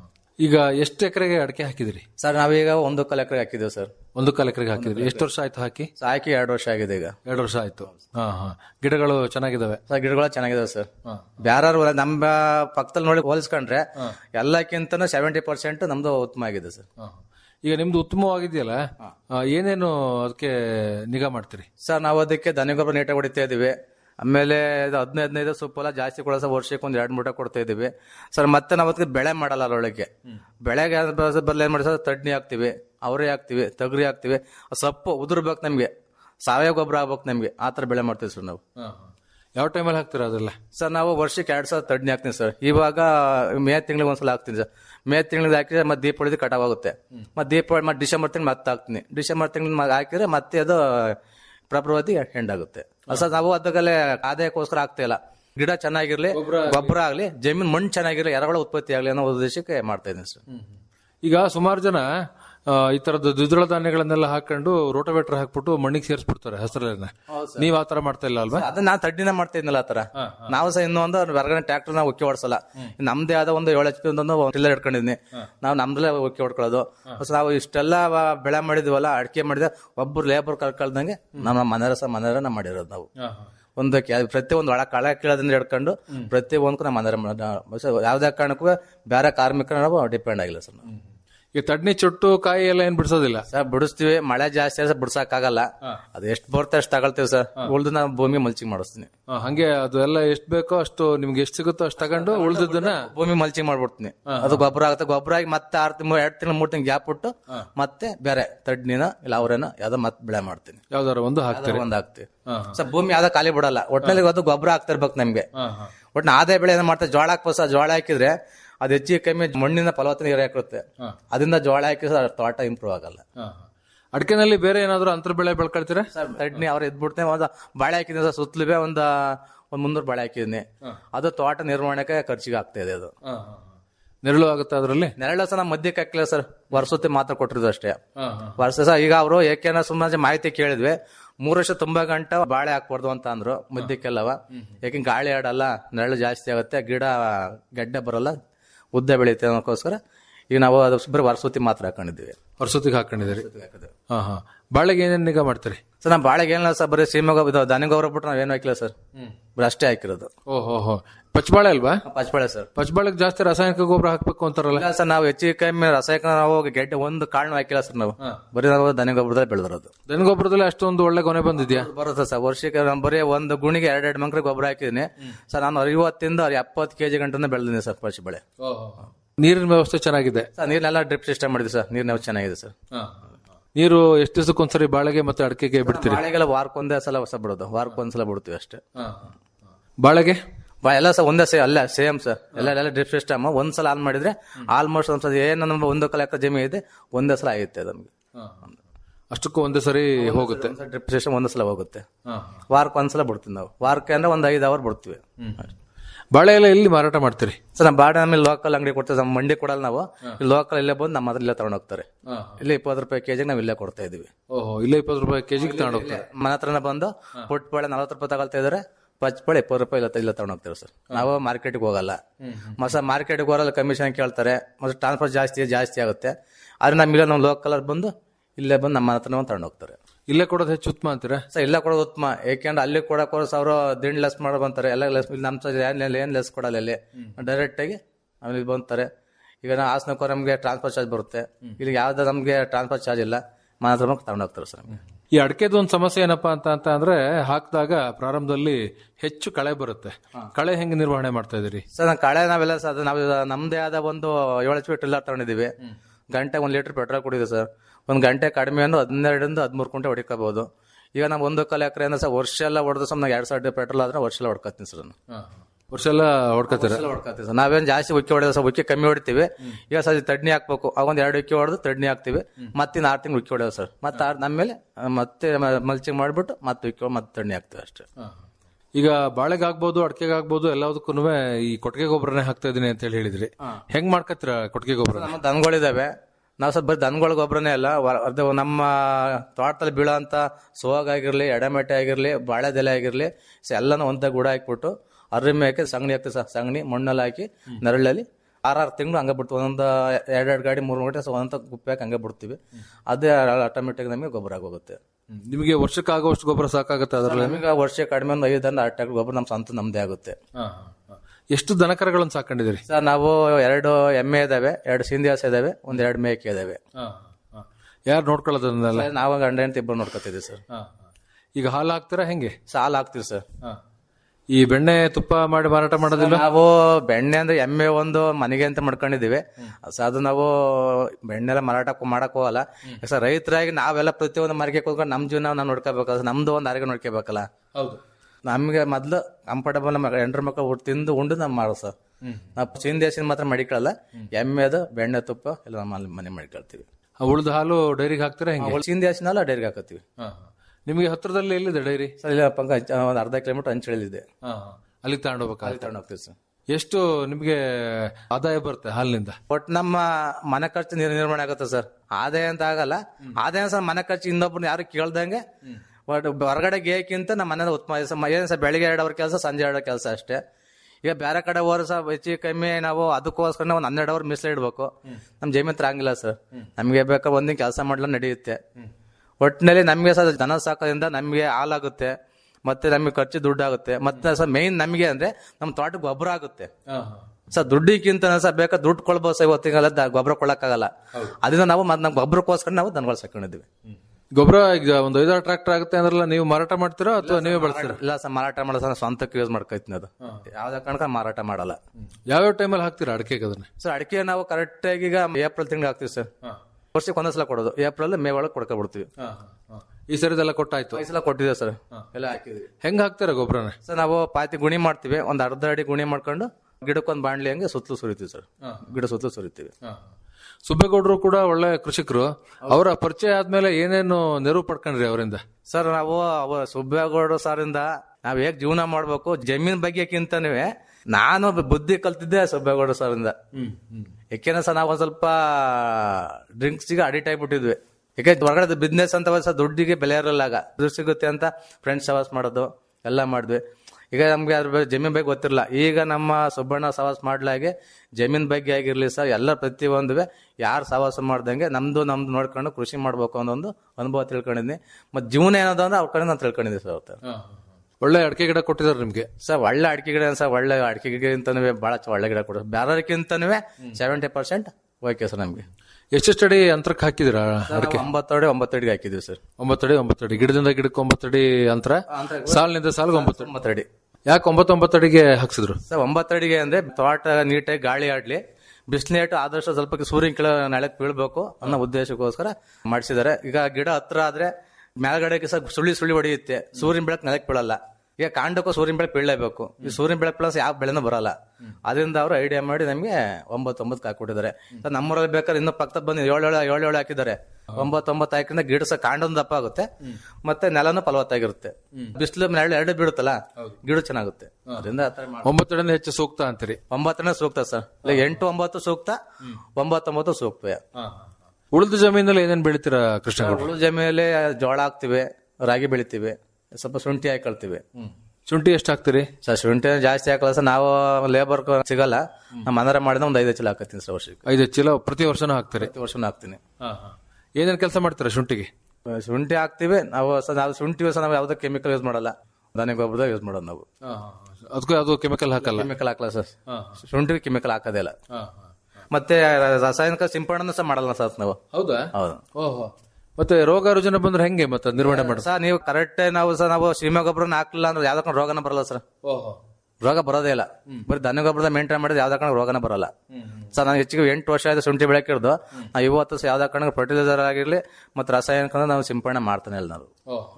ಈಗ ಎಷ್ಟು ಎಕರೆಗೆ ಅಡಿಕೆ ಹಾಕಿದಿರಿ ಸರ್ ನಾವೀಗ ಒಂದು ಕಾಲ ಎಕರೆ ಹಾಕಿದ್ದೀವಿ ಸರ್ ಒಂದು ಕಾಲ ಎಕರೆಗೆ ಹಾಕಿದ್ರಿ ಎಷ್ಟು ವರ್ಷ ಆಯ್ತು ಹಾಕಿ ಸೊ ಹಾಕಿ ಎರಡು ವರ್ಷ ಆಗಿದೆ ಈಗ ಎರಡು ವರ್ಷ ಆಯ್ತು ಹಾ ಹಾ ಗಿಡಗಳು ಚೆನ್ನಾಗಿದಾವೆ ಸರ್ ಗಿಡಗಳು ಚೆನ್ನಾಗಿದಾವೆ ಸರ್ ಬ್ಯಾರು ನಮ್ಮ ಪಕ್ಕದಲ್ಲಿ ನೋಡಿ ಹೋಲಿಸ್ಕೊಂಡ್ರೆ ಎಲ್ಲಕ್ಕಿಂತ ಸೆವೆಂಟಿ ಪರ್ಸೆಂಟ್ ನಮ್ದು ಉತ್ತಮ ಆಗಿದೆ ಸರ್ ಈಗ ನಿಮ್ದು ಉತ್ತಮವಾಗಿದೆಯಲ್ಲ ಆ, ಏನೇನು ಅದಕ್ಕೆ ನಿಗಾ ಮಾಡ್ತೀರಿ ಸರ್ ನಾವು ಅದಕ್ಕೆ ದನ ಗೊಬ್ಬರ ನೀಟಾಗಿ ಹೊಡಿತಾ ಇದೀವಿ ಆಮೇಲೆ ಇದು ಹದಿನೈದು ಹದಿನೈದು ಸೊಪ್ಪೆಲ್ಲ ಜಾಸ್ತಿ ಕೊಡೋ ಸರ್ ವರ್ಷಕ್ಕೆ ಒಂದ್ ಎರಡು ಮೂಟ ಕೊಡ್ತಾ ಇದೀವಿ ಸರ್ ಮತ್ತೆ ನಾವು ಅದಕ್ಕೆ ಬೆಳೆ ಮಾಡಲ್ಲ ಅದರೊಳಗೆ ಬೆಳೆಗೆ ಬದಲು ಏನ್ ಮಾಡಿ ಸರ್ ತಡ್ನಿ ಹಾಕ್ತಿವಿ ಅವರೇ ಹಾಕ್ತಿವಿ ತೊಗರಿ ಹಾಕ್ತಿವಿ ಆ ಸೊಪ್ಪು ಉದುರ್ಬೇಕು ನಮ್ಗೆ ಸಾವಯವ ಗೊಬ್ಬರ ಆಗ್ಬೇಕು ನಮ್ಗೆ ಆ ತರ ಬೆಳೆ ಮಾಡ್ತೀವಿ ಸರ್ ನಾವು ಯಾವ ಟೈಮಲ್ಲಿ ಹಾಕ್ತೀರಾ ಅದೆಲ್ಲ ಸರ್ ನಾವು ವರ್ಷಕ್ಕೆ ಎರಡ್ ಸಾವಿರ ತಡ್ನಿ ಹಾಕ್ತೀನಿ ಸರ್ ಇವಾಗ ಮೇ ತಿಂಗಳಿಗೆ ಒಂದ್ಸಲ ಹಾಕ್ತೀನಿ ಸರ್ ಮೇ ತಿಂಗಳಿಗೆ ಹಾಕಿದ್ರೆ ಮತ್ತೆ ದೀಪಾವಳಿ ಕಟಾವ್ ಆಗುತ್ತೆ ಮತ್ತೆ ದೀಪಾವಳಿ ಮತ್ತೆ ಡಿಸೆಂಬರ್ ತಿಂಗಳು ಮತ್ತೆ ಹಾಕ್ತೀನಿ ಡಿಸೆಂಬರ್ ತಿಂಗಳು ಹಾಕಿದ್ರೆ ಮತ್ತೆ ಅದು ಫೆಬ್ರವರಿ ಎಂಡ್ ಆಗುತ್ತೆ ಸರ್ ನಾವು ಅದಕ್ಕಲ್ಲೇ ಆದಾಯಕ್ಕೋಸ್ಕರ ಆಗ್ತಾ ಇಲ್ಲ ಗಿಡ ಚೆನ್ನಾಗಿರ್ಲಿ ಗೊಬ್ಬರ ಆಗ್ಲಿ ಜಮೀನ್ ಮಣ್ಣು ಚೆನ್ನಾಗಿರ್ಲಿ ಎರಗಳ ಉತ್ಪತ್ತಿ ಆಗ್ಲಿ ಅನ್ನೋ ಉದ್ದೇಶಕ್ಕೆ ಮಾಡ್ತಾ ಇದ್ದೀನಿ ಸರ್ ಈಗ ಸುಮಾರು ಜನ ಆ, ಈ ತರದ ದ್ವಿದಳ ಧಾನ್ಯಗಳನ್ನೆಲ್ಲ ಹಾಕೊಂಡು ರೋಟೋವೇಟರ್ ಹಾಕ್ಬಿಟ್ಟು ಮಣ್ಣಿಗೆ ಸೇರಿಸ್ಬಿಡ್ತಾರೆ ಹಸಿರನ್ನ ನೀವ್ ಆ ತರ ಮಾಡ್ತಾ ಇಲ್ಲ ಅಲ್ವಾ ಅದನ್ನ ನಾವು ತಡ್ಡಿನ ಮಾಡ್ತಾ ಇದ್ನಲ್ಲ ಆ ತರ ನಾವು ಸಹ ಇನ್ನೊಂದು ಹೊರಗಡೆ ಟ್ರ್ಯಾಕ್ಟರ್ ನಾವು ಒಕ್ಕಿ ಹೊಡ್ಸಲ್ಲ ನಮ್ದೇ ಆದ ಒಂದು ಏಳು ಎಚ್ ಪಿ ಒಂದು ಟಿಲ್ಲರ್ ಇಟ್ಕೊಂಡಿದ್ನಿ ನಾವು ನಮ್ದಲ್ಲೇ ಒಕ್ಕಿ ಹೊಡ್ಕೊಳ್ಳೋದು ಸೊ ನಾವು ಇಷ್ಟೆಲ್ಲ ವ- ಬೆಳೆ ಮಾಡಿದ್ವಲ್ಲ ಅಡಿಕೆ ಮಾಡಿದ ಒಬ್ಬರು ಲೇಬರ್ ಕಳ್ಕೊಳ್ದಂಗೆ ನಮ್ಮ ಮನೆಯರ ಸಹ ಮನೆಯರ ಮಾಡಿರೋದು ನಾವು ಒಂದು ಕೆ- ಪ್ರತಿ ಒಂದು ಒಳ ಕಳೆ ಕೀಳೋದ್ರಿಂದ ಹಿಡ್ಕೊಂಡು ಪ್ರತಿ ಒಂದಕ್ಕೂ ನಮ್ಮ ಮನೆಯರ ಯಾವ್ದೇ ಕಾರಣಕ್ಕೂ ಬೇರೆ ಕಾರ್ಮಿಕರ ನಾವು ಡಿಪೆಂಡ್ ಆಗಿಲ್ಲ ಸರ್ ನಾವು ಈಗ ತಡ್ನಿ ಚೊಟ್ಟು ಕಾಯಿ ಎಲ್ಲ ಏನ್ ಬಿಡಿಸೋದಿಲ್ಲ ಸರ್ ಬಿಡಿಸ್ತೀವಿ ಮಳೆ ಜಾಸ್ತಿ ಆದ್ರೆ ಬಿಡ್ಸಕ್ ಆಗಲ್ಲ ಅದು ಎಷ್ಟು ಬರುತ್ತೆ ಅಷ್ಟು ತಗೊಳ್ತೀವಿ ಸರ್ ಉಳ್ದು ನಾವು ಭೂಮಿ ಮಲ್ಚಿಂಗ್ ಮಾಡಿಸ್ತೀನಿ ಆ, ಹಂಗೆ ಅದು ಎಲ್ಲ ಎಷ್ಟ್ ಬೇಕೋ ಅಷ್ಟು ನಿಮ್ಗೆ ಎಷ್ಟು ಸಿಗುತ್ತೋ ಅಷ್ಟು ತಗೊಂಡು ಉಳಿದನ್ನ ಭೂಮಿ ಮಲ್ಚಿಂಗ್ ಮಾಡ್ಬಿಡ್ತೀನಿ ಅದು ಗೊಬ್ಬರ ಆಗುತ್ತೆ ಗೊಬ್ಬರ ಆಗಿ ಮತ್ತೆ ಆರು ತಿಂಗಳು ಎರಡು ತಿಂಗಳು ಮೂರು ತಿಂಗಳು ಗ್ಯಾಪ್ ಬಿಟ್ಟು ಮತ್ತೆ ಬೇರೆ ತಡ್ನಿನ ಇಲ್ಲ ಅವ್ರೇನ ಯಾವ್ದೋ ಮತ್ತೆ ಬೆಳೆ ಮಾಡ್ತೀನಿ ಯಾವ್ದಾರ ಒಂದು ಹಾಕ್ತಾರೆ ಯಾವ್ದಾರ ಒಂದ್ ಹಾಕ್ತಿವಿ ಸೊ ಭೂಮಿ ಯಾವ್ದೋ ಖಾಲಿ ಬಿಡಲ್ಲ ಒಟ್ಟಿನಲ್ಲಿ ಅದು ಗೊಬ್ಬರ ಹಾಕ್ತಾ ಇರ್ಬೇಕು ನಮ್ಗೆ ಒಟ್ಟಿನ ಆದಾಯ ಬೆಳೆ ಏನ್ ಮಾಡ್ತಾರೆ ಜೋಳ ಹಾಕ್ಬೋದು ಸರ್ ಜೋಳ ಹಾಕಿದ್ರೆ ಅದು ಹೆಚ್ಚಿಗೆ ಕಮ್ಮಿ ಮಣ್ಣಿನ ಫಲವತ್ತತೆ ಇರುತ್ತೆ ಅದರಿಂದ ಜೋಳ ಹಾಕಿ ಸರ್ ತೋಟ ಇಂಪ್ರೂವ್ ಆಗಲ್ಲ ಅಡಿಕೆನಲ್ಲಿ ಬೇರೆ ಏನಾದ್ರು ಅಂತರ ಬೆಳೆ ಬೆಳ್ಕೊಳ್ತೀರಾ ಸರ್ ತಡ್ನಿ ಅವ್ರು ಎದ್ಬಿಡ್ತೇನೆ ಒಂದು ಬಾಳೆ ಹಾಕಿದ್ದೀನಿ ಸರ್ ಸುತ್ತಲುವೆ ಒಂದು ಒಂದ್ ಮುನ್ನೂರು ಬಾಳೆ ಹಾಕಿದ್ದೀನಿ ಅದು ತೋಟ ನಿರ್ವಹಣೆಗೆ ಖರ್ಚಿಗೆ ಆಗ್ತಾ ಇದೆ ಅದು ನೆರಳು ಆಗುತ್ತೆ ಅದರಲ್ಲಿ ನೆರಳು ಸಹ ನಾವು ಮಧ್ಯಕ್ಕೆ ಹಾಕಿಲ್ಲ ಸರ್ ವರ್ಷೊತ್ತಿ ಮಾತ್ರ ಕೊಟ್ಟಿರೋದು ಅಷ್ಟೇ ವರ್ಷ ಸಹ ಈಗ ಅವರು ಏಕೆನ ಸುಮ್ಮನೆ ಮಾಹಿತಿ ಕೇಳಿದ್ವಿ ಮೂರು ವರ್ಷ ತುಂಬಾ ಗಂಟ ಬಾಳೆ ಹಾಕ್ಬಾರ್ದು ಅಂತ ಅಂದ್ರು ಮಧ್ಯಕ್ಕೆಲ್ಲವ ಯಾಕೆ ಗಾಳಿ ಆಡಲ್ಲ ನೆರಳು ಜಾಸ್ತಿ ಆಗುತ್ತೆ ಗಿಡ ಗೆಡ್ಡೆ ಬರಲ್ಲ ಉದ್ದ ಬೆಳೀತೆ ಅನ್ನೋಕ್ಕೋಸ್ಕರ ಈಗ ನಾವು ಅದು ಬರೀ ವರ್ಷೊತ್ತಿ ಮಾತ್ರ ಹಾಕೊಂಡಿದ್ದೀವಿ ವರ್ಷೊತ್ತಿಗೆ ಹಾಕೊಂಡಿದ್ದೀರಿ ಹಾ ಹಾ ಬಾಳೆಗೆ ಏನೇನ್ ನಿಗಾ ಮಾಡ್ತೀರಿ ಸರ್ ನಾವು ಬಾಳೆಗೆ ಏನಿಲ್ಲ ಸರ್ ಬರೀ ಸೀಮೆ ಗೊಬ್ಬರ ಇದು ದನ ಗೊಬ್ಬರ ಬಿಟ್ಟು ನಾವೇನು ಹಾಕಿಲ್ಲ ಸರ್ ಬರೀ ಅಷ್ಟೇ ಹಾಕಿರೋದು ಓಹೋ ಹೋ ಪಚ್ಚಬಾಳೆ ಅಲ್ವಾ ಪಚ್ಚಬಾಳೆ ಸರ್ ಪಚ್ಚಬಾಳೆಗೆ ಜಾಸ್ತಿ ರಾಸಾಯನಿಕ ಗೊಬ್ಬರ ಹಾಕ್ಬೇಕು ಅಂತಾರಲ್ಲ ಇಲ್ಲ ಸರ್ ನಾವು ಹೆಚ್ಚಿಗೆ ಕಮ್ಮಿ ರಾಸಾಯನಿಕ ನಾವು ಗೆಡ್ಡೆ ಒಂದು ಕಾಳನ್ನು ಹಾಕಿಲ್ಲ ಸರ್ ನಾವು ಬರೀ ನಾವು ದನ ಗೊಬ್ಬರದಲ್ಲಿ ಬೆಳೆದಿರೋದು ದನ ಗೊಬ್ಬರದಲ್ಲಿ ಅಷ್ಟೊಂದು ಒಳ್ಳೆ ಕೊನೆ ಬಂದಿದ್ಯಾ ಬರುತ್ತೆ ಸರ್ ವರ್ಷಕ್ಕೆ ನಾನು ಬರೀ ಒಂದು ಗುಣಿಗೆ ಎರಡೆರಡು ಮಂಕ್ರೆ ಗೊಬ್ಬರ ಹಾಕಿದ್ದೀನಿ ಸರ್ ನಾನು ಐವತ್ತಿಂದ ಎಪ್ಪತ್ತು ಕೆಜಿ ಗಂಟೆ ಬೆಳೆದಿದ್ದೀನಿ ಸರ್ ಪಚ್ಚಬಾಳೆ ನೀರಿನ ವ್ಯವಸ್ಥೆ ಚೆನ್ನಾಗಿದೆ ಸರ್ ನೀರ್ನೆಲ್ಲ ಡ್ರಿಪ್ ಸಿಸ್ಟಮ್ ಮಾಡಿದ್ವಿ ಸರ್ ನೀರಿನ ಚೆನ್ನಾಗಿದೆ ಸರ್ ನೀರು ಎಷ್ಟು ದಿವಸಕ್ಕೊಂದ್ಸರಿ ಬಾಳೆಗೆ ಮತ್ತೆ ಅಡಿಕೆಗೆ ಬಿಡ್ತೀರಿ ಬಾಳೆಗೆಲ್ಲ ವಾರಕ್ಕೊಂದೇ ಸಲ ಹೊಸ ಬಿಡೋದು ವಾರಕ್ಕೊಂದ್ಸಲ ಬಿಡ್ತೀವಿ ಅಷ್ಟೇ ಬಾಳೆಗೆ ಬಾ ಎಲ್ಲ ಸರ್ ಒಂದೇ ಸೇ ಅಲ್ಲ ಸೇಮ್ ಸರ್ ಎಲ್ಲ ಎಲ್ಲ ಡ್ರಿಪ್ ಸಿಸ್ಟಮ್ ಒಂದ್ ಸಲ ಆನ್ ಮಾಡಿದ್ರೆ ಆಲ್ಮೋಸ್ಟ್ ಒಂದ್ಸಲ ಏನು ನಮ್ಮ ಒಂದು ಕಲ ಎಕರೆ ಜಮೀನು ಇದೆ ಒಂದೇ ಸಲ ಆಗುತ್ತೆ ನಮ್ಗೆ ಅಷ್ಟಕ್ಕೂ ಒಂದೇ ಸರಿ ಹೋಗುತ್ತೆ ಡ್ರಿಪ್ ಸಿಸ್ಟಮ್ ಒಂದೇ ಸಲ ಹೋಗುತ್ತೆ ವಾರಕ್ಕೆ ಒಂದ್ಸಲ ಬಿಡ್ತೀವಿ ನಾವು ವಾರಕ್ಕೆ ಅಂದ್ರೆ ಒಂದ್ ಐದು ಅವರ್ ಬಿಡ್ತೀವಿ ಬಾಳೆ ಎಲ್ಲ ಎಲ್ಲಿ ಮಾರಾಟ ಮಾಡ್ತೀರಿ ಸರ್ ನಮ್ಮ ಬಾಡ ಆಮೇಲೆ ಲೋಕಲ್ ಅಂಗಡಿ ಕೊಡ್ತೀವಿ ನಮ್ಮ ಮಂಡಿ ಕೊಡಲ್ಲ ನಾವು ಲೋಕಲ್ ಇಲ್ಲೇ ಬಂದು ನಮ್ಮ ಹತ್ರ ಇಲ್ಲೇ ತಗೊಂಡ್ ಹೋಗ್ತಾರೆ ಇಲ್ಲಿ ಇಪ್ಪತ್ತು ರೂಪಾಯಿ ಕೆಜಿಗೆ ನಾವು ಇಲ್ಲೇ ಕೊಡ್ತಾ ಇದೀವಿ ಓಹೋ ಇಲ್ಲೇ ಇಪ್ಪತ್ತು ರೂಪಾಯಿ ಕೆಜಿಗೆ ತಗೊಂಡು ಹೋಗ್ತಾರೆ ಮನೆ ಹತ್ರನೇ ಬಂದು ಪುಟ್ಟ ಬಾಳೆ ನಲ್ವತ್ತು ರೂಪಾಯಿ ತಗೊಳ್ತಾ ಇದಾರೆ ಪಚ್ ಬಾಳೆ ಇಪ್ಪತ್ತು ರೂಪಾಯಿ ಇಲ್ಲ ಇಲ್ಲ ತಗೊಂಡ್ ಹೋಗ್ತೇವೆ ಸರ್ ನಾವು ಮಾರ್ಕೆಟ್ಗೆ ಹೋಗಲ್ಲ ಮಸ ಮಾರ್ಕೆಟ್ಗೆ ಹೋಗಲ್ಲ ಕಮಿಷನ್ ಕೇಳ್ತಾರೆ ಮತ್ತೆ ಟ್ರಾನ್ಸ್ಫರ್ ಜಾಸ್ತಿ ಜಾಸ್ತಿ ಆಗುತ್ತೆ ಆದ್ರೆ ನಮ್ಮ ಇಲ್ಲ ನಮ್ಮ ಲೋಕಲ್ ಬಂದು ಇಲ್ಲೇ ಬಂದು ನಮ್ಮ ಹತ್ರನೇ ಒಂದು ತಗೊಂಡು ಹೋಗ್ತಾರೆ ಇಲ್ಲೇ ಕೊಡೋದು ಹೆಚ್ಚು ಉತ್ತಮ ಅಂತೀರಾ ಸರ್ ಇಲ್ಲ ಕೊಡೋದು ಉತ್ತಮ ಯಾಕೆಂದ್ರೆ ಅಲ್ಲಿ ಕೊಡಕ್ಕೆ ಹೋದ್ರೆ ಸಾವಿರ ದಿಂಡ್ ಲೆಸ್ ಮಾಡೋ ಬಂತಾರೆ ಎಲ್ಲ ಲೆಸ್ ಇಲ್ಲಿ ನಮ್ಮ ಸೈಡ್ ಏನ್ ಏನ್ ಲೆಸ್ ಕೊಡಲ್ಲ ಇಲ್ಲಿ ಡೈರೆಕ್ಟ್ ಆಗಿ ಆಮೇಲೆ ಇಲ್ಲಿ ಬಂತಾರೆ ಈಗ ನಾವು ಹಾಸನಕ್ಕೆ ನಮಗೆ ಟ್ರಾನ್ಸ್ಫರ್ ಚಾರ್ಜ್ ಬರುತ್ತೆ ಇಲ್ಲಿ ಯಾವ್ದು ನಮಗೆ ಟ್ರಾನ್ಸ್ಫರ್ ಚಾರ್ಜ್ ಇಲ್ಲ ಮನೆ ಹತ್ರ ಬಂದು ತಗೊಂಡು ಹೋಗ್ತಾರೆ ಸರ್ ನಮಗೆ ಈ ಅಡಕೆದು ಒಂದು ಸಮಸ್ಯೆ ಏನಪ್ಪಾ ಅಂತ ಅಂತ ಅಂದ್ರೆ ಹಾಕಿದಾಗ ಪ್ರಾರಂಭದಲ್ಲಿ ಹೆಚ್ಚು ಕಳೆ ಬರುತ್ತೆ ಕಳೆ ಹೆಂಗೆ ನಿರ್ವಹಣೆ ಮಾಡ್ತಾ ಇದೀರಿ ಸರ್ ನಾವು ಕಳೆ ನಾವೆಲ್ಲ ಸರ್ ಅದು ನಾವು ನಮ್ದೇ ಆದ ಒಂದು ಏಳು ಎಚ್ ಪಿ ಟಿಲ್ಲರ್ ತಗೊಂಡಿದ್ದೀವಿ ಗಂಟೆ ಒಂದು ಲೀಟರ್ ಪೆಟ್ರೋಲ್ ಕುಡಿದೆ ಸರ್ ಒಂದು ಗಂಟೆ ಕಡಿಮೆ ಅಂದ್ರೆ ಹನ್ನೆರಡರಿಂದ ಹದಿಮೂರು ಗಂಟೆ ಹೊಡಿಕೋಬಹುದು ಈಗ ನಾವು ಒಂದು ಕಾಲ ಎಕರೆ ಅಂದ್ರೆ ಸರ್ ವರ್ಷ ಎಲ್ಲ ಹೊಡೆದು ಸರ್ ನಾವು ಎರಡು ಸಾವಿರ ಪೆಟ್ರೋಲ್ ಆದ್ರೆ ವರ್ಷ ಎಲ್ಲ ಹೊಡ್ಕೊತೀನಿ ಸರ್ ನಾನು ವರ್ಷ ಎಲ್ಲ ಹೊಡ್ಕೋತೀರ ಎಲ್ಲ ಹೊಡ್ಕೊತೀವಿ ಸರ್ ನಾವೇನು ಜಾಸ್ತಿ ಉಕ್ಕಿ ಹೊಡೆದ ಸರ್ ಉಕ್ಕಿ ಕಮ್ಮಿ ಹೊಡಿತೀವಿ ಈಗ ಸರ್ ತಡ್ನಿ ಹಾಕ್ಬೇಕು ಆಗೊಂದು ಎರಡು ಉಕ್ಕಿ ಹೊಡೆದು ತಡ್ನಿ ಹಾಕ್ತಿವಿ ಮತ್ತಿನ್ನು ಆರು ತಿಂಗಳು ಉಕ್ಕಿ ಹೊಡೆಯೋದು ಸರ್ ಮತ್ತೆ ಆರು ನಮ್ಮ ಮೇಲೆ ಆ, ಮತ್ತೆ ಮಲ್ಚಿಂಗ್ ಮಾಡಿಬಿಟ್ಟು ಮತ್ತೆ ಉಕ್ಕಿ ಹೊಡ್- ಮತ್ತೆ ತಡ್ನಿ ಹಾಕ್ತೀವಿ ಅಷ್ಟೇ ಈಗ ಬಾಳೆಗೆ ಆಗ್ಬೋದು ಅಡಕೆಗೆ ಆಗ್ಬೋದು ಎಲ್ಲದಕ್ಕೂ ಈ ಕೊಟ್ಟಿಗೆ ಗೊಬ್ಬರನೇ ಹಾಕ್ತಾ ಇದೀನಿ ಅಂತ ಹೇಳಿ ಹೇಳಿದ್ರಿ ಹೆಂಗ್ ಮಾಡ್ಕತ್ತೀರ ಕೊಟ್ಟಿಗೆ ಗೊಬ್ಬರ ನಮ್ಮ ದನಗಳಿದಾವೆ ನಾವು ಸ್ವಲ್ಪ ಬರೀ ದನಗಳ ಗೊಬ್ಬರನೇ ಅಲ್ಲ ವ- ಅದು ನಮ್ಮ ತೋಟದಲ್ಲಿ ಬೀಳೋ ಅಂತ ಸೋಗ್ ಆಗಿರ್ಲಿ ಎಡೆಮೆಟೆ ಆಗಿರ್ಲಿ ಬಾಳೆದೆಲೆ ಆಗಿರ್ಲಿ ಸೊ ಎಲ್ಲನೂ ಒಂದ ಗುಡ ಹಾಕ್ಬಿಟ್ಟು ಅರ್ರಿಮೆ ಹಾಕಿ ಸಗಣಿ ಹಾಕ್ತೀವಿ ಸರ್ ಸಗಣಿ ಮಣ್ಣಲ್ಲಿ ಹಾಕಿ ನೆರಳಲ್ಲಿ ಆರಾರು ತಿಂಗಳು ಹಂಗೆ ಬಿಡ್ತೀವಿ ಒಂದೊಂದು ಎರಡೆರಡು ಗಾಡಿ ಮೂರು ಗಂಟೆ ಸೊ ಒಂದೊಂದು ಗುಪ್ಪೆ ಹಾಕಿ ಹಂಗೆ ಬಿಡ್ತೀವಿ ಅದೇ ಆಟೋಮೆಟಿಕ್ ನಮಗೆ ಗೊಬ್ಬರ ಆಗೋಗುತ್ತೆ ನಿಮಗೆ ವರ್ಷಕ್ಕೆ ಆಗೋಷ್ಟು ಗೊಬ್ಬರ ಸಾಕಾಗುತ್ತೆ ಅದರಲ್ಲಿ ನಮಗೆ ವರ್ಷ ಕಡಿಮೆ ಒಂದು ಐದರಿಂದ ಆರು ಟ್ಯಾಕ್ಟರ್ ಗೊಬ್ಬರ ನಮ್ಮ ಸ್ವಂತ ನಮ್ದೇ ಆಗುತ್ತೆ ಎಷ್ಟು ದನಕರಗಳನ್ನು ಸಾಕೊಂಡಿದ್ದೀರಿ ಸರ್ ನಾವು ಎರಡು ಎಮ್ಮೆ ಇದಾವೆ ಎರಡು ಸಿಂಧಿಯಾಸ ಇದಾವೆ ಒಂದ್ ಎರಡು ಮೇಕೆ ಇದಾವೆ ಯಾರು ನೋಡ್ಕೊಳ್ಳೋದನ್ನೆಲ್ಲ ನಾವು ಗಂಡ ಹೆಂಡತಿ ಇಬ್ಬರು ನೋಡ್ಕೊತಿದ್ದೀವಿ ಸರ್ ಈಗ ಹಾಲು ಹಾಕ್ತೀರಾ ಹೆಂಗೆ ಸಾಲ ಹಾಕ್ತಿವಿ ಸರ್ ಈ ಬೆಣ್ಣೆ ತುಪ್ಪ ಮಾಡಿ ಮಾರಾಟ ಮಾಡೋದಿಲ್ಲ ನಾವು ಬೆಣ್ಣೆ ಅಂದ್ರೆ ಎಮ್ಮೆ ಒಂದು ಮನೆಗೆ ಅಂತ ಮಾಡ್ಕೊಂಡಿದೀವಿ ಸೊ ಅದು ನಾವು ಬೆಣ್ಣೆ ಎಲ್ಲ ಮಾರಾಟ ಮಾಡಕ್ ಹೋಗಲ್ಲ ಸರ್ ರೈತರಾಗಿ ನಾವೆಲ್ಲ ಪ್ರತಿಯೊಂದು ಮರಿಗೆ ಕೂತ್ಕೊಂಡು ನಮ್ ಜೀವನ ನಾವು ನೋಡ್ಕೋಬೇಕಲ್ಲ ನಮ್ದು ಒಂದು ಆರೋಗ್ಯ ನೋಡ್ಕೋಬೇಕಲ್ಲ ಹೌದು ನಮ್ಗೆ ಮೊದ್ಲು ಕಂಫರ್ಟಬಲ್ ನಮ್ಮ ಎಂಟ್ರ ಮಕ್ಕಳು ಊಟ ತಿಂದು ಉಂಡು ನಾವು ಮಾಡೋ ಸರ್ ನಾವು ಚೀನ್ ದೇಶದಿಂದ ಮಾತ್ರ ಮಡಿಕೊಳ್ಳಲ್ಲ ಎಮ್ಮೆದು ಬೆಣ್ಣೆ ತುಪ್ಪ ಎಲ್ಲ ನಮ್ಮ ಅಲ್ಲಿ ಮನೆ ಮಡಿಕೊಳ್ತೀವಿ ಉಳಿದ ಹಾಲು ಡೈರಿಗೆ ಹಾಕ್ತೀರಾ ಹೆಂಗೆ ಚೀನ್ ದೇಶನೆಲ್ಲ ಡೈರಿಗೆ ಹಾಕತ್ತೀವಿ ನಿಮಗೆ ಹತ್ರದಲ್ಲಿ ಎಲ್ಲಿದೆ ಡೈರಿ ಸರ್ ಇಲ್ಲ ಪಂಕ ಒಂದು ಅರ್ಧ ಕಿಲೋಮೀಟರ್ ಹಂಚಳಿದೆ ಅಲ್ಲಿ ತಗೊಂಡೋಗ್ಬೇಕಾ ಅಲ್ಲಿ ತಗೊಂಡು ಹೋಗ್ತೀವಿ ಸರ್ ಎಷ್ಟು ನಿಮಗೆ ಆದಾಯ ಬರುತ್ತೆ ಹಾಲಿನಿಂದ ಒಟ್ಟು ನಮ್ಮ ಮನೆ ಖರ್ಚು ನಿರ್- ನಿರ್ವಹಣೆ ಆಗುತ್ತೆ ಸರ್ ಆದಾಯ ಅಂತ ಆಗಲ್ಲ ಆದಾಯ ಸರ್ ಮನೆ ಖರ್ಚು ಇನ್ನೊಬ್ರನ್ನ ಯಾರು ಕೇಳ್ದಂಗೆ ಬಟ್ ಹೊರಗಡೆ ಗೇಯಕ್ಕಿಂತ ನಮ್ಮ ಮನೆ ಉತ್ತಮ ಇದೆ ಸರ್ ಏನು ಸರ್ ಬೆಳಿಗ್ಗೆ ಎರಡು ಅವರ್ ಕೆಲಸ ಸಂಜೆ ಎರಡು ಕೆಲಸ ಅಷ್ಟೇ ಈಗ ಬೇರೆ ಕಡೆ ಹೋದ್ರೆ ಸರ್ ಹೆಚ್ಚು ಕಮ್ಮಿ ನಾವು ಅದಕ್ಕೋಸ್ಕರ ಒಂದು ಹನ್ನೆರಡು ಅವರ್ ಮೀಸಲು ಇಡ್ಬೇಕು ನಮ್ಮ ಜಮೀನ್ ಹತ್ರ ಹಂಗಿಲ್ಲ ಸರ್ ನಮಗೆ ಬೇಕಾದ್ರೆ ಒಂದಿನ ಕೆಲಸ ಮಾಡ್ಲ ನಡೆಯುತ್ತೆ ಒಟ್ಟಿನಲ್ಲಿ ನಮಗೆ ಸರ್ ದನ ಸಾಕೋದ್ರಿಂದ ನಮಗೆ ಹಾಲಾಗುತ್ತೆ ಮತ್ತೆ ನಮಗೆ ಖರ್ಚು ದುಡ್ಡು ಆಗುತ್ತೆ ಮತ್ತೆ ಸರ್ ಮೇನ್ ನಮಗೆ ಅಂದ್ರೆ ನಮ್ಮ ತೋಟಕ್ಕೆ ಗೊಬ್ಬರ ಆಗುತ್ತೆ ಸರ್ ದುಡ್ಡಿಗಿಂತ ಸರ್ ಬೇಕಾದ್ರೆ ದುಡ್ಡು ಕೊಳ್ಬೋದು ಸರ್ ಇವತ್ತಿಗೆಲ್ಲ ದ- ಗೊಬ್ಬರ ಕೊಡಕ್ಕಾಗಲ್ಲ ಅದರಿಂದ ನಾವು ಮತ್ತೆ ನಮ್ಮ ಗೊಬ್ಬರಕ್ಕೋಸ್ಕರ ನಾವು ದನಗಳು ಸಾಕೊಂಡಿದ್ವಿ ಗೊಬ್ಬರ ಈಗ ಒಂದು ಐದಾರು ಟ್ರಾಕ್ಟರ್ ಆಗುತ್ತೆ ಅಂದ್ರಲ್ಲ ನೀವು ಮಾರಾಟ ಮಾಡ್ತೀರಾ ಅಥವಾ ನೀವೇ ಬಳಸ್ತೀರಾ ಇಲ್ಲ ಸರ್ ಮಾರಾಟ ಮಾಡೋ ಸರ್ ಸ್ವಂತಕ್ಕೆ ಯೂಸ್ ಮಾಡ್ಕೊತೀನಿ ಅದು ಯಾವ್ದೇ ಕಾರಣಕ್ಕೆ ಮಾರಾಟ ಮಾಡಲ್ಲ ಯಾವ್ಯಾವ ಟೈಮಲ್ಲಿ ಹಾಕ್ತೀರಾ ಅಡಕೆಗೆ ಅದನ್ನ ಸರ್ ಅಡಿಕೆ ನಾವು ಕರೆಕ್ಟ್ ಆಗಿ ಈಗ ಏಪ್ರಿಲ್ ತಿಂಗಳು ಹಾಕ್ತೀವಿ ಸರ್ ವರ್ಷಕ್ಕೆ ಒಂದೊಂದ್ಸಲ ಕೊಡೋದು ಏಪ್ರಿಲ್ ಮೇ ಒಳಗೆ ಕೊಡ್ಕೊಬಿಡ್ತೀವಿ ಈ ಸರಿದೆಲ್ಲ ಕೊಟ್ಟಾಯ್ತು ಈ ಸಲ ಕೊಟ್ಟಿದ್ದೇವೆ ಸರ್ ಎಲ್ಲ ಹಾಕಿದ್ವಿ ಹೆಂಗ್ ಹಾಕ್ತೀರಾ ಗೊಬ್ಬರನ ಸರ್ ನಾವು ಪಾತಿ ಗುಣಿ ಮಾಡ್ತೀವಿ ಒಂದ್ ಅರ್ಧ ಅಡಿ ಗುಣಿ ಮಾಡ್ಕೊಂಡು ಗಿಡಕ್ಕೊಂದು ಬಾಣ್ಲಿ ಹಂಗೆ ಸುತ್ತಲೂ ಸುರಿತೀವಿ ಸರ್ ಗಿಡ ಸುತ್ತಲೂ ಸುರಿತೀವಿ ಸುಬ್ಬೇಗೌಡರು ಕೂಡ ಒಳ್ಳೆ ಕೃಷಿಕರು ಅವರ ಪರಿಚಯ ಆದ್ಮೇಲೆ ಏನೇನು ನೆರವು ಪಡ್ಕೊಂಡ್ರಿ ಅವರಿಂದ ಸರ್ ನಾವು ಅವ ಸುಬ್ಬೇಗೌಡ ಸರಿಂದ ನಾವ್ ಹೇಗ್ ಜೀವನ ಮಾಡ್ಬೇಕು ಜಮೀನ್ ಬಗ್ಗೆಕ್ಕಿಂತನೂ ನಾನು ಬುದ್ಧಿ ಕಲ್ತಿದ್ದೆ ಸುಬ್ಬೇಗೌಡ ಸರಿಂದ ಯಾಕೆಂದ್ರೆ ಸರ್ ನಾವು ಒಂದ್ ಸ್ವಲ್ಪ ಡ್ರಿಂಕ್ಸ್ಗೆ ಅಡಿಕ್ಟ್ ಆಗಿಬಿಟ್ಟಿದ್ವಿ ಯಾಕೆ ಹೊರಗಡೆ ಬಿಸ್ನೆಸ್ ಅಂತ ಸರ್ ದುಡ್ಡಿಗೆ ಬೆಲೆ ಇರಲ್ಲ ಆಗ ದುಡ್ಡು ಸಿಗುತ್ತೆ ಅಂತ ಫ್ರೆಂಡ್ಸ್ ಸವಾಸ್ ಮಾಡೋದು ಎಲ್ಲ ಮಾಡಿದ್ವಿ ಈಗ ನಮ್ಗೆ ಅದ್ರ ಬಗ್ಗೆ ಜಮೀನ್ ಬಗ್ಗೆ ಗೊತ್ತಿರಲ್ಲ ಈಗ ನಮ್ಮ ಸುಬ್ಬಣ್ಣ ಸವಾಸ ಮಾಡ್ಲಾಗೆ ಜಮೀನ್ ಬಗ್ಗೆ ಆಗಿರ್ಲಿ ಸರ್ ಎಲ್ಲ ಪ್ರತಿಯೊಂದು ಯಾರು ಸವಾಸ ಮಾಡ್ದಂಗೆ ನಮ್ದು ನಮ್ದು ನೋಡ್ಕೊಂಡು ಕೃಷಿ ಮಾಡ್ಬೇಕು ಅನ್ನೋ ಒಂದು ಅನುಭವ ತಿಳ್ಕೊಂಡಿದ್ದೀನಿ ಮತ್ತೆ ಜೀವನ ಏನದ ಅಂದ್ರೆ ಅವ್ರ ಕಡೆ ನಾನು ತಿಳ್ಕೊಂಡಿದ್ದೀನಿ ಸರ್ ಅವತ್ತು ಒಳ್ಳೆ ಅಡಿಕೆ ಗಿಡ ಕೊಟ್ಟಿದ್ದಾರೆ ನಿಮ್ಗೆ ಸರ್ ಒಳ್ಳೆ ಅಡಿಕೆ ಗಿಡ ಸರ್ ಒಳ್ಳೆ ಅಡಿಕೆ ಗಿಡಕ್ಕಿಂತನೂ ಬಹಳ ಚ- ಒಳ್ಳೆ ಗಿಡ ಕೊಡೋದು ಬೇರೆದಕ್ಕಿಂತನೂ ಸೆವೆಂಟಿ ಪರ್ಸೆಂಟ್ ಓಕೆ ಸರ್ ನಮ್ಗೆ ಎಷ್ಟೆಷ್ಟಡಿ ಅಂತರಕ್ಕೆ ಹಾಕಿದಿರಾ ಅಡಿಕೆ ಒಂಬತ್ತಡಿ ಒಂಬತ್ತಡಿಗೆ ಹಾಕಿದ್ದೀವಿ ಸರ್ ಒಂಬತ್ತಡಿ ಒಂಬತ್ತಡಿ ಗಿಡದಿಂದ ಗಿಡಕ್ಕೆ ಒಂಬತ್ತಡಿ ಅಂತರ ಸಾಲಿನಿಂದ ಸಾಲಿಗೆ ಒಂಬತ್ತು ಒಂಬತ್ತಡಿ ಯಾಕೆ ಒಂಬತ್ತೊಂಬತ್ತಡಿಗೆ ಹಾಕ್ಸಿದ್ರು ಸರ್ ಒಂಬತ್ತಡಿಗೆ ಅಂದ್ರೆ ತೋಟ ನೀಟಾಗಿ ಗಾಳಿ ಆಡ್ಲಿ ಬಿಸಿನೇಟು ಆದಷ್ಟು ಸ್ವಲ್ಪ ಸೂರ್ಯನ ಕೆಳ ನೆಲಕ್ಕೆ ಬೀಳ್ಬೇಕು ಅನ್ನೋ ಉದ್ದೇಶಕ್ಕೋಸ್ಕರ ಮಾಡಿಸಿದ್ದಾರೆ ಈಗ ಗಿಡ ಹತ್ರ ಆದ್ರೆ ಮೇಲ್ಗಡೆಗೆ ಸಹ ಸುಳಿ ಸುಳಿ ಹೊಡೆಯುತ್ತೆ ಸೂರ್ಯನ ಬೆಳಕು ನೆಲಕ್ಕೆ ಬೀಳಲ್ಲ ಈಗ ಕಾಂಡಕ್ಕೂ ಸೂರ್ಯನ ಬೆಳಕು ಬೀಳಲೇಬೇಕು ಈ ಸೂರ್ಯನ ಬೆಳಕು ಪ್ಲಸ್ ಯಾವ ಬೆಳೆನೂ ಬರಲ್ಲ ಅದರಿಂದ ಅವರು ಐಡಿಯಾ ಮಾಡಿ ನಮಗೆ ಒಂಬತ್ತು ಒಂಬತ್ತು ಹಾಕೊಟ್ಟಿದ್ದಾರೆ ಸರ್ ನಮ್ಮೂರಲ್ಲಿ ಬೇಕಾದ್ರೆ ಇನ್ನೂ ಪಕ್ಕದ ಬಂದು ಏಳು ಏಳು ಏಳು ಏಳು ಹಾಕಿದ್ದಾರೆ ಒಂಬತ್ತೊಂಬತ್ತು ಹಾಕಿದ್ರೆ ಗಿಡ ಸಹ ಕಾಂಡೊಂದು ದಪ್ಪ ಆಗುತ್ತೆ ಮತ್ತೆ ನೆಲನೂ ಫಲವತ್ತಾಗಿರುತ್ತೆ ಬಿಸಿಲು ನೆರಳು ಎರಡು ಬೀಳುತ್ತಲ್ಲ ಗಿಡ ಚೆನ್ನಾಗುತ್ತೆ ಅದರಿಂದ ಆ ಥರ ಮಾಡಿ ಒಂಬತ್ತಡಿಂದ ಹೆಚ್ಚು ಸೂಕ್ತ ಅಂತೀರಿ ಒಂಬತ್ತನೇ ಸೂಕ್ತ ಸರ್ ಇಲ್ಲ ಎಂಟು ಒಂಬತ್ತು ಸೂಕ್ತ ಒಂಬತ್ತೊಂಬತ್ತು ಸೂಕ್ತ ಉಳಿದ ಜಮೀನಲ್ಲಿ ಏನೇನ್ ಬೆಳಿತೀರಾ ಕೃಷ್ಣಗೌಡ ಉಳು ಜಮೀನಲ್ಲಿ ಜೋಳ ಹಾಕ್ತಿವಿ ರಾಗಿ ಬೆಳಿತೀವಿ ಸ್ವಲ್ಪ ಶುಂಠಿ ಹಾಕೊಳ್ತೀವಿ ಶುಂಠಿ ಎಷ್ಟು ಹಾಕ್ತೀರಿ ಸರ್ ಶುಂಠಿ ಜಾಸ್ತಿ ಹಾಕಲ್ಲ ಸರ್ ನಾವು ಲೇಬರ್ ಸಿಗಲ್ಲ ನಮ್ಮ ಮನರ ಮಾಡಿದ ಒಂದು ಐದು ಚೀಲ ಹಾಕತ್ತೀನಿ ಸರ್ ವರ್ಷಕ್ಕೆ ಐದು ಚೀಲ ಪ್ರತಿ ವರ್ಷನೂ ಹಾಕ್ತೀರಿ ಪ್ರತಿ ವರ್ಷನೂ ಹಾಕ್ತೀನಿ ಏನೇನ್ ಕೆಲಸ ಮಾಡ್ತೀರಾ ಶುಂಠಿಗೆ ಶುಂಠಿ ಹಾಕ್ತಿವಿ ನಾವು ಸರ್ ನಾವು ಶುಂಠಿ ಸಹ ನಾವು ಯಾವುದೇ ಕೆಮಿಕಲ್ ಯೂಸ್ ಮಾಡಲ್ಲ ದನ ಗೊಬ್ಬರದ ಯೂಸ್ ಮಾಡೋದು ನಾವು ಅದಕ್ಕೂ ಅದು ಕೆಮಿಕಲ್ ಹಾಕಲ್ಲ ಕೆಮಿಕಲ್ ಹಾಕಲ್ಲ ಸರ್ ಶುಂಠಿಗೆ ಕೆಮಿಕಲ್ ಹಾಕೋದೇ ಇಲ್ಲ ಮತ್ತೆ ರಾಸಾಯನಿಕ ಸಿಂಪಡಣೆ ಸಹ ಮಾಡಲ್ಲ ಸರ್ ನಾವು ಹೌದಾ ಹೌದು ಓಹೋ ಮತ್ತೆ ರೋಗ ರುಜಿನ ಬಂದ್ರೆ ಹೆಂಗೆ ಮತ್ತೆ ಅದ್ ನಿರ್ವಹಣೆ ಮಾಡೋದು ಸರ್ ನೀವು ಕರೆಕ್ಟ್ ನಾವು ಸರ್ ನಾವು ಸೀಮೆ ಗೊಬ್ಬರನ ಹಾಕ್ಲಿಲ್ಲ ಅಂದ್ರೆ ಯಾವ್ದಕ್ಕ ರೋಗನ ಬರಲ್ಲ ಸರ್ ಓಹೋ ರೋಗ ಬರೋದೇ ಇಲ್ಲ ಬರೀ ದನ ಗೊಬ್ಬರದ ಮೇಂಟೈನ್ ಮಾಡಿದ್ರೆ ಯಾವ್ದಕ್ಕ ರೋಗನ ಬರಲ್ಲ ಸರ್ ನಾನು ಹೆಚ್ಚಿಗೆ ಎಂಟು ವರ್ಷ ಆಯ್ತು ಶುಂಠಿ ಬೆಳಕಿಡ್ದು ನಾವು ಇವತ್ತು ಸಹ ಯಾವ್ದಕ್ಕ ಫರ್ಟಿಲೈಸರ್ ಆಗಿರ್ಲಿ ಮತ್ತೆ ರಾಸಾಯನಿಕ ನಾವು ಸಿಂಪಡಣೆ ಮಾಡ್ತಾನೆ ಇಲ್ಲ ನಾವು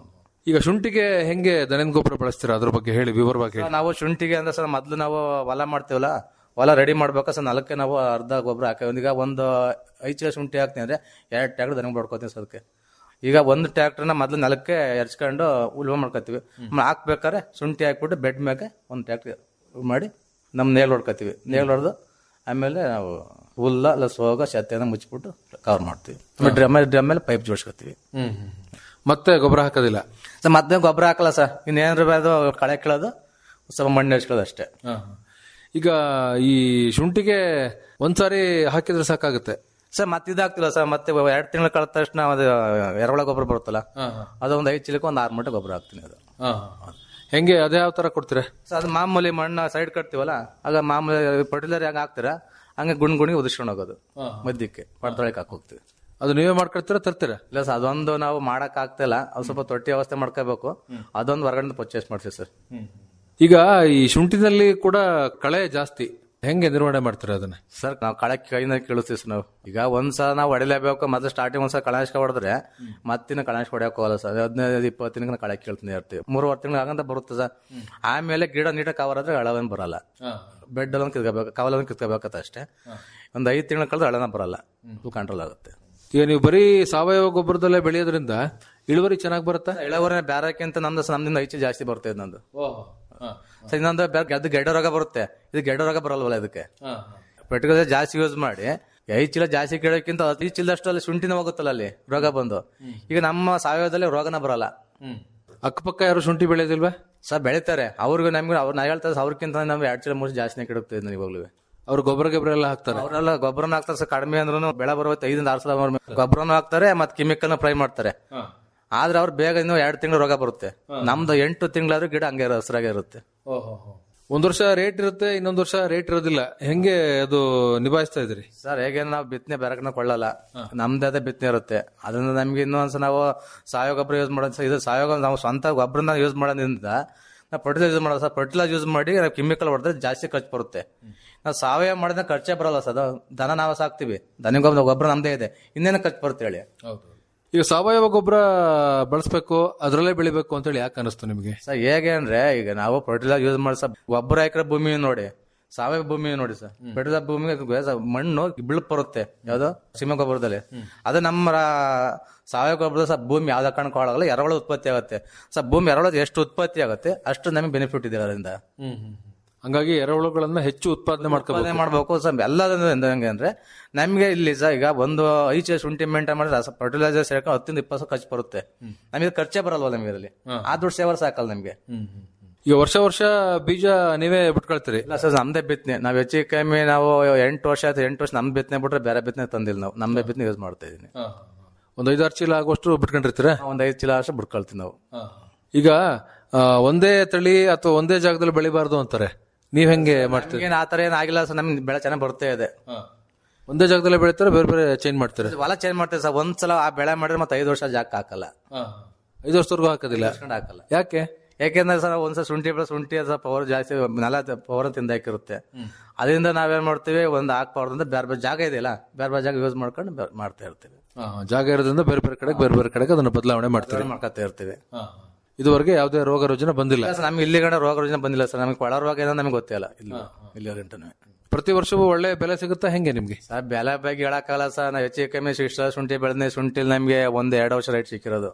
ಈಗ ಶುಂಠಿಗೆ ಹೆಂಗೆ ದನದ ಗೊಬ್ಬರ ಬಳಸ್ತೀರಾ ಅದ್ರ ಬಗ್ಗೆ ಹೇಳಿ ವಿವರವಾಗಿ ಹೇಳಿ. ಸರ್, ನಾವು ಶುಂಠಿಗೆ ಅಂದ್ರೆ ಸರ್ ಮೊದ್ಲು ನಾವು ಹೊಲ ಮಾಡ್ತೀವಲ್ಲ ಹೊಲ ರೆಡಿ ಮಾಡ್ಬೇಕಾ ಸರ್ ನಾಲ್ಕೆ ನಾವು ಅರ್ಧ ಗೊಬ್ಬರ ಹಾಕಿ ಈಗ ಒಂದು ಐದು ಚೀಲ ಶುಂಠಿ ಹಾಕ್ತೀನಿ ಅಂದ್ರೆ ಎರಡು ಟ್ಯಾಕ್ಟರ್ ದನ ಬಡ್ಕೋತೀನಿ ಸರ್ ಅದಕ್ಕೆ ಈಗ ಒಂದು ಟ್ಯಾಕ್ಟರ್ನ ಮೊದ್ಲು ನೆಲಕ್ಕೆ ಎರ್ಚ್ಕೊಂಡು ಉಳುಮೆ ಮಾಡ್ಕೋತೀವಿ ಆಮೇಲೆ ಹಾಕ್ಬೇಕಾದ್ರೆ ಶುಂಠಿ ಹಾಕ್ಬಿಟ್ಟು ಬೆಡ್ ಮ್ಯಾಗೆ ಒಂದು ಟ್ಯಾಕ್ಟರ್ ಮಾಡಿ ನಮ್ಮ ನೇಲ್ ಹೊಡ್ಕೋತೀವಿ ನೇಲ್ ಹೊಡೆದು ಆಮೇಲೆ ನಾವು ಹುಲ್ಲ ಇಲ್ಲ ಸೋಗ ಸತ್ಯನ ಮುಚ್ಚಿಬಿಟ್ಟು ಕವರ್ ಮಾಡ್ತೀವಿ ಆಮೇಲೆ ಡ್ರಮ್ ಡ್ರಮ್ ಮೇಲೆ ಪೈಪ್ ಜೋಡಿಸ್ಕೊತೀವಿ ಹ್ಮ್ ಹ್ಮ್. ಮತ್ತೆ ಗೊಬ್ಬರ ಹಾಕೋದಿಲ್ಲ ಸರ್ ಮತ್ತೆ ಗೊಬ್ಬರ ಹಾಕಲ್ಲ ಸರ್ ಇನ್ನೇನ್ರ ಅದು ಕಳೆ ಕೀಳೋದು ಸ್ವಲ್ಪ ಮಣ್ಣು ಹಚ್ಕೊಳ್ಳೋದು ಅಷ್ಟೇ ಈಗ ಈ ಶುಂಠಿಗೆ ಒಂದ್ಸಾರಿ ಹಾಕಿದ್ರೆ ಸಾಕಾಗುತ್ತೆ ಸರ್ ಮತ್ತೆ ಇದಾಗ್ತಿಲ್ಲ ಸರ್ ಮತ್ತೆ ಎರಡು ತಿಂಗಳು ಕಳೆದ ತಕ್ಷಣ ಅದು ಎರೆಹುಳ ಗೊಬ್ಬರ ಬರುತ್ತಲ್ಲ ಅದು ಒಂದು ಐದು ಚೀಲಕ್ಕೆ ಒಂದು ಆರು ಮೂಟೆ ಗೊಬ್ಬರ ಹಾಕ್ತೀನಿ ಅದು ಹೆಂಗೆ ಅದೇ ಯಾವ ತರ ಕೊಡ್ತೀರಾ ಸೊ ಅದು ಮಾಮೂಲಿ ಮಣ್ಣು ಸೈಡ್ ಕಟ್ತೀವಲ್ಲ ಆಗ ಮಾಮೂಲಿ ಫರ್ಟಿಲೈಸರ್ ಹೆಂಗೆ ಹಾಕ್ತೀರಾ ಹಂಗೆ ಗುಣ್ ಗುಣಿಗೆ ಉದಿಸ್ಕೊಂಡು ಹೋಗೋದು ಮಧ್ಯಕ್ಕೆ ಪಡ್ತೊಳಕ್ಕೆ ಹಾಕಿ ಹೋಗ್ತೀವಿ ಅದು ನೀವೇ ಮಾಡ್ಕೊಳ್ತೀರಾ ತರ್ತೀರಾ ಇಲ್ಲ ಸರ್ ಅದೊಂದು ನಾವು ಮಾಡಕ್ ಆಗ್ತಿಲ್ಲ ಅದು ಸ್ವಲ್ಪ ತೊಟ್ಟಿ ವ್ಯವಸ್ಥೆ ಮಾಡ್ಕೋಬೇಕು ಅದೊಂದು ಹೊರಗಡೆ ಪರ್ಚೇಸ್ ಮಾಡ್ತೀವಿ ಸರ್ ಈಗ ಈ ಶುಂಠಿನಲ್ಲಿ ಕೂಡ ಕಳೆ ಜಾಸ್ತಿ ಹೆಂಗೆ ನಿರ್ವಹಣೆ ಮಾಡ್ತೀರಾ ಅದನ್ನ ಸರ್ ನಾವು ಕಳೆ ಕೈಯಿಂದ ಕೀಳಿಸ್ತೀವಿ ಸರ್ ನಾವು ಈಗ ಒಂದ್ಸಲ ನಾವು ಹೊಡಿಲೇಬೇಕು ಮತ್ತೆ ಸ್ಟಾರ್ಟಿಂಗ್ ಒಂದ್ಸಲ ಕಳಾಶ್ಕ ಹೊಡೆದ್ರೆ ಮತ್ತಿನ ಕಳಾಶ್ಕ ಹೊಡೆಯಕ್ ಹೋಗಲ್ಲ ಸರ್ ಹದಿನೈದು ಇಪ್ಪತ್ತು ದಿನಕ್ಕೆ ಕಳೆ ಕೇಳ್ತೀನಿ ಇರ್ತೀವಿ ಮೂರುವರೆ ತಿಂಗಳು ಆಗಂತ ಬರುತ್ತೆ ಸರ್ ಆಮೇಲೆ ಗಿಡ ನೀಟಾಗಿ ಕವರ್ ಆದ್ರೆ ಹಳವೇನು ಬರಲ್ಲ ಬೆಡ್ ಎಲ್ಲ ಕಿತ್ಕೋಬೇಕು ಕವಲನ್ನು ಕಿತ್ಕೋಬೇಕತ್ತ ಅಷ್ಟೇ ಒಂದು ಐದು ತಿಂಗಳು ಕಳೆದ್ರೆ ಹಳನ ಬರಲ್ಲ ಕಂಟ್ರೋಲ್ ಆಗುತ್ತೆ ಈಗ ನೀವು ಬರೀ ಸಾವಯವ ಗೊಬ್ಬರದಲ್ಲೇ ಬೆಳೆಯೋದ್ರಿಂದ ಇಳುವರಿ ಚೆನ್ನಾಗಿ ಬರುತ್ತಾ ಇಳುವರಿ ಬೇರೆಕ್ಕಿಂತ ನಮ್ದು ಸ- ನಮ್ದಿಂದ ಐಚೆ ಜಾಸ್ತಿ ಬರುತ್ತೆ ಇದು ನಂದು ಸರ್ ಇನ್ನೊಂದು ಬೇರೆ ಅದು ಗೆಡ್ಡ ರೋಗ ಬರುತ್ತೆ ಇದು ಗೆಡ್ಡ ರೋಗ ಬರಲ್ವಲ್ಲ ಇದಕ್ಕೆ ಪೆಟ್ರೋಲ್ ಜಾಸ್ತಿ ಯೂಸ್ ಮಾಡಿ ಐದು ಚೀಲ ಜಾಸ್ತಿ ಕೇಳೋಕ್ಕಿಂತ ಐದು ಚೀಲದಷ್ಟು ಅಲ್ಲಿ ಶುಂಠಿನ ಹೋಗುತ್ತಲ್ಲ ಅಲ್ಲಿ ರೋಗ ಬಂದು ಈಗ ನಮ್ಮ ಸಾವಯವದಲ್ಲಿ ರೋಗನ ಬರಲ್ಲ ಅಕ್ಕಪಕ್ಕ ಯಾರು ಶುಂಠಿ ಬೆಳೆಯೋದಿಲ್ವಾ ಸರ್ ಬೆಳಿತಾರೆ ಅವ್ರಿಗೂ ನಮ್ಗೆ ಅವ್ರು ನಾ ಹೇಳ್ತಾರೆ ಅವ್ರಿಗಿಂತ ನಮ್ಗೆ ಎರಡು ಚೀಲ ಮೂರು ಜಾಸ್ತಿನೇ ಕೆಡುತ್ತೆ ಇದನ್ನ ಇವಾಗ್ಲೂ ಅವ್ರು ಗೊಬ್ಬರ ಗೊಬ್ಬರ ಎಲ್ಲ ಹಾಕ್ತಾರೆ ಅವರೆಲ್ಲ ಗೊಬ್ಬರನ ಹಾಕ್ತಾರೆ ಸರ್ ಕಡಿಮೆ ಅಂದ್ರೂ ಬೆಳೆ ಬರುತ್ತೆ ಐದಿಂದ ಆರು ಸಲ ಗೊಬ್ಬರನು ಹಾಕ್ತಾರೆ ಮತ್ತೆ ಕೆಮಿಕಲ್ನ ಫ್ರೈ ಮಾಡ್ತಾರೆ ಆದ್ರೆ ಅವ್ರು ಬೇಗ ಇನ್ನು ಎರಡು ತಿಂಗಳು ರೋಗ ಬರುತ್ತೆ ನಮ್ದು ಎಂಟು ತಿಂಗಳಾದ್ರೂ ಗಿಡ ಹಂಗೆ ಇರೋ- ಹಸ್ರಾಗೆ ಇರುತ್ತೆ ಒಂದ್ ವರ್ಷ ರೇಟ್ ಇರುತ್ತೆ ಇನ್ನೊಂದ್ ವರ್ಷ ರೇಟ್ ಇರೋದಿಲ್ಲ ಹೆಂಗೆ ಅದು ನಿಭಾಯಿಸ್ತಾ ಇದ್ರಿ ಸರ್ ಹೇಗೆ ನಾವು ಬಿತ್ತನೆ ಬೆರಕನ ಕೊಳ್ಳಲ್ಲ ನಮ್ದೇ ಅದೇ ಬಿತ್ತನೆ ಇರುತ್ತೆ ಅದರಿಂದ ನಮ್ಗೆ ಇನ್ನೊಂದ್ಸ ನಾವು ಸಾವಯವ ಗೊಬ್ಬರ ಯೂಸ್ ಮಾಡೋದು ಇದು ಸಾವಯವ ನಾವು ಸ್ವಂತ ಗೊಬ್ಬರನ ಯೂಸ್ ಮಾಡೋದ್ರಿಂದ ನಾವು ಫರ್ಟಿಲೈಸರ್ ಯೂಸ್ ಮಾಡೋದು ಸರ್ ಫರ್ಟಿಲೈಸರ್ ಯೂಸ್ ಮಾಡಿ ನಾವು ಕೆಮಿಕಲ್ ಹೊಡೆದ್ರೆ ಜಾಸ್ತಿ ಖರ್ಚು ಬರುತ್ತೆ ನಾವು ಸಾವಯವ ಮಾಡಿದ್ರೆ ಖರ್ಚೇ ಬರಲ್ಲ ಸರ್ ಅದು ದನ ನಾವು ಸಾಕ್ತಿವಿ ದನ ಗೊಬ್ಬರ ಗೊಬ್ಬರ ನಮ್ದೇ ಇದೆ ಇನ್ನೇನು ಖರ್ಚು ಬರುತ್ತೆ ಹೇಳಿ ಈಗ ಸಾವಯವ ಗೊಬ್ಬರ ಬಳಸ್ಬೇಕು ಅದ್ರಲ್ಲೇ ಬೆಳಿಬೇಕು ಅಂತೇಳಿ ಯಾಕೆ ಅನಿಸ್ತು ನಿಮಗೆ ಸರ್ ಹೇಗೆ ಅಂದ್ರೆ ಈಗ ನಾವು ಫರ್ಟಿಲೈಸರ್ ಯೂಸ್ ಮಾಡಿ ಸರ್ ಗೊಬ್ಬರ ಹಾಕಿರೋ ಭೂಮಿ ನೋಡಿ ಸಾವಯವ ಭೂಮಿ ನೋಡಿ ಸರ್ ಫರ್ಟಿಲೈಸರ್ ಭೂಮಿಗೆ ಸ- ಮಣ್ಣು ಬಿಳುಪ್ ಬರುತ್ತೆ ಯಾವ್ದು ಸೀಮೆ ಗೊಬ್ಬರದಲ್ಲಿ ಅದು ನಮ್ಮ ರಾ- ಸಾವಯವ ಗೊಬ್ಬರದ ಸರ್ ಭೂಮಿ ಯಾವ್ದ ಕಾರಣಕ್ಕೂ ಹಾಳಾಗಲ್ಲ ಎರವಳ ಉತ್ಪತ್ತಿ ಆಗುತ್ತೆ ಸರ್ ಭೂಮಿ ಎರವಳ ಎಷ್ಟು ಉತ್ಪತ್ತಿ ಆಗುತ್ತೆ ಅಷ್ಟು ನಮಗೆ ಬೆನಿಫಿಟ್ ಇದೆ ಅದರಿಂದ ಹಂಗಾಗಿ ಎರೆಹುಳುಗಳನ್ನ ಹೆಚ್ಚು ಉತ್ಪಾದನೆ ಮಾಡ್ಕೋಬೇಕು ಉತ್ಪಾದನೆ ಮಾಡ್ಬೇಕು ಸರ್ ಎಲ್ಲದರಿಂದ ಹೆಂಗೆ ಅಂದ್ರೆ ನಮಗೆ ಇಲ್ಲಿ ಸರ್ ಈಗ ಒಂದು ಐಚೆ ಶುಂಠಿ ಮೇಂಟೈನ್ ಮಾಡಿದ್ರೆ ಫರ್ಟಿಲೈಸರ್ ಸೇರ್ಕೊಂಡು ಹತ್ತಿಂದ ಇಪ್ಪತ್ತು ಸಾವಿರ ಖರ್ಚು ಬರುತ್ತೆ ನಮಗೆ ಖರ್ಚೆ ಬರಲ್ವ ನಮಗೆ ಇದರಲ್ಲಿ ಆ ದುಡ್ಡು ಸೇವರ್ ಸಾಕಲ್ಲ ನಮಗೆ ಈಗ ವರ್ಷ ವರ್ಷ ಬೀಜ ನೀವೇ ಬಿಟ್ಕೊಳ್ತೀರಿ ಇಲ್ಲ ಸರ್ ನಮ್ದೇ ಬಿತ್ತನೆ ನಾವ್ ಹೆಚ್ಚು ಕಮ್ಮಿ ನಾವು ಎಂಟು ವರ್ಷ ಆಯ್ತು ಎಂಟು ವರ್ಷ ನಮ್ ಬಿತ್ತನೆ ಬಿಟ್ರೆ ಬೇರೆ ಬಿತ್ತನೆ ತಂದಿಲ್ಲ ನಾವು ನಮ್ದೇ ಬಿತ್ತನೆ ಯೂಸ್ ಮಾಡ್ತಾ ಇದೀನಿ ಒಂದ್ ಐದಾರು ಚೀಲ ಆಗುವಷ್ಟು ಬಿಟ್ಕೊಂಡಿರ್ತೀರಾ ಒಂದ್ ಐದು ಚೀಲ ಅಷ್ಟು ಬಿಡ್ಕೊಳ್ತೀವಿ ನಾವು ಈಗ ಆ, ಒಂದೇ ತಳಿ ಅಥವಾ ಒಂದೇ ಜಾಗದಲ್ಲಿ ಬೆಳಿಬಾರ್ದು ಅಂತಾರೆ ನೀವ್ ಹೆಂಗೆ ಮಾಡ್ತೀರಿ ಏನ್ ಆತರ ಏನ್ ಆಗಿಲ್ಲ ಸರ್ ನಮ್ಗೆ ಬೆಳೆ ಚೆನ್ನಾಗಿ ಬರ್ತಾ ಇದೆ ಒಂದೇ ಜಾಗದಲ್ಲೇ ಬೆಳಿತಾರೆ ಬೇರೆ ಬೇರೆ ಚೇಂಜ್ ಮಾಡ್ತಾರೆ ಹೊಲ ಚೇಂಜ್ ಮಾಡ್ತೇವೆ ಸರ್ ಒಂದ್ಸಲ ಆ ಬೆಳೆ ಮಾಡಿದ್ರೆ ಮತ್ತೆ ಐದು ವರ್ಷ ಜಾಕ್ ಹಾಕಲ್ಲ ಐದು ವರ್ಷದವರೆಗೂ ಹಾಕೋದಿಲ್ಲ ಇಸ್ಕೊಂಡ್ ಹಾಕಲ್ಲ ಯಾಕೆ ಯಾಕೆಂದ್ರೆ ಸರ್ ಒಂದ್ಸಲ ಶುಂಠಿ ಬೆಳೆ ಶುಂಠಿ ಅದ ಪವರ್ ಜಾಸ್ತಿ ನೆಲ ಪವರ್ ತಿಂದಾಕಿರುತ್ತೆ ಅದರಿಂದ ನಾವೇನ್ ಮಾಡ್ತೀವಿ ಒಂದ್ ಹಾಕ್ಬಾರ್ದು ಅಂತ ಬೇರೆ ಬೇರೆ ಜಾಗ ಇದೆಯಲ್ಲ ಬೇರೆ ಬೇರೆ ಜಾಗ ಯೂಸ್ ಮಾಡ್ಕೊಂಡು ಬೆ- ಮಾಡ್ತಾ ಇರ್ತೀವಿ ಆ, ಜಾಗ ಇರೋದ್ರಿಂದ ಬೇರೆ ಬೇರೆ ಕಡೆಗೆ ಬೇರೆ ಬೇರೆ ಕಡೆಗೆ ಅದನ್ನ ಬದಲಾವಣೆ ಮಾಡ್ತಾರೆ ಮಾಡ್ಕೊತಾ ಇರ್ತೀವಿ ಇದುವರೆಗೆ ಯಾವುದೇ ರೋಗ ರುಜಿನ ಬಂದಿಲ್ಲ ಇಲ್ಲ ಸರ್ ನಮ್ಗೆ ಇಲ್ಲಿ ಗಂಡ ರೋಗ ರುಜಿನ ಬಂದಿಲ್ಲ ಸರ್ ನಮಗೆ ಕೊಳ ರೋಗ ಏನೋ ನಮಗೆ ಗೊತ್ತಿಲ್ಲ ಇಲ್ಲಿ ಇಲ್ಲಿ ಗಂಟನೆ ಪ್ರತಿ ವರ್ಷವೂ ಒಳ್ಳೆ ಬೆಲೆ ಸಿಗುತ್ತಾ ಹೆಂಗೆ ನಿಮ್ಗೆ ಸರ್ ಬೆಲೆ ಬಗ್ಗೆ ಹೇಳಕ್ಕಾಗಲ್ಲ ಸರ್ ನಾವು ಹೆಚ್ಚು ಕಮ್ಮಿ ಇಷ್ಟ ಶುಂಠಿ ಬೆಳೆದ ಶುಂಠಿ ನಮಗೆ ಒಂದ್ ಎರಡು ವರ್ಷ ರೈಟ್ ಸಿಕ್ಕಿರೋದು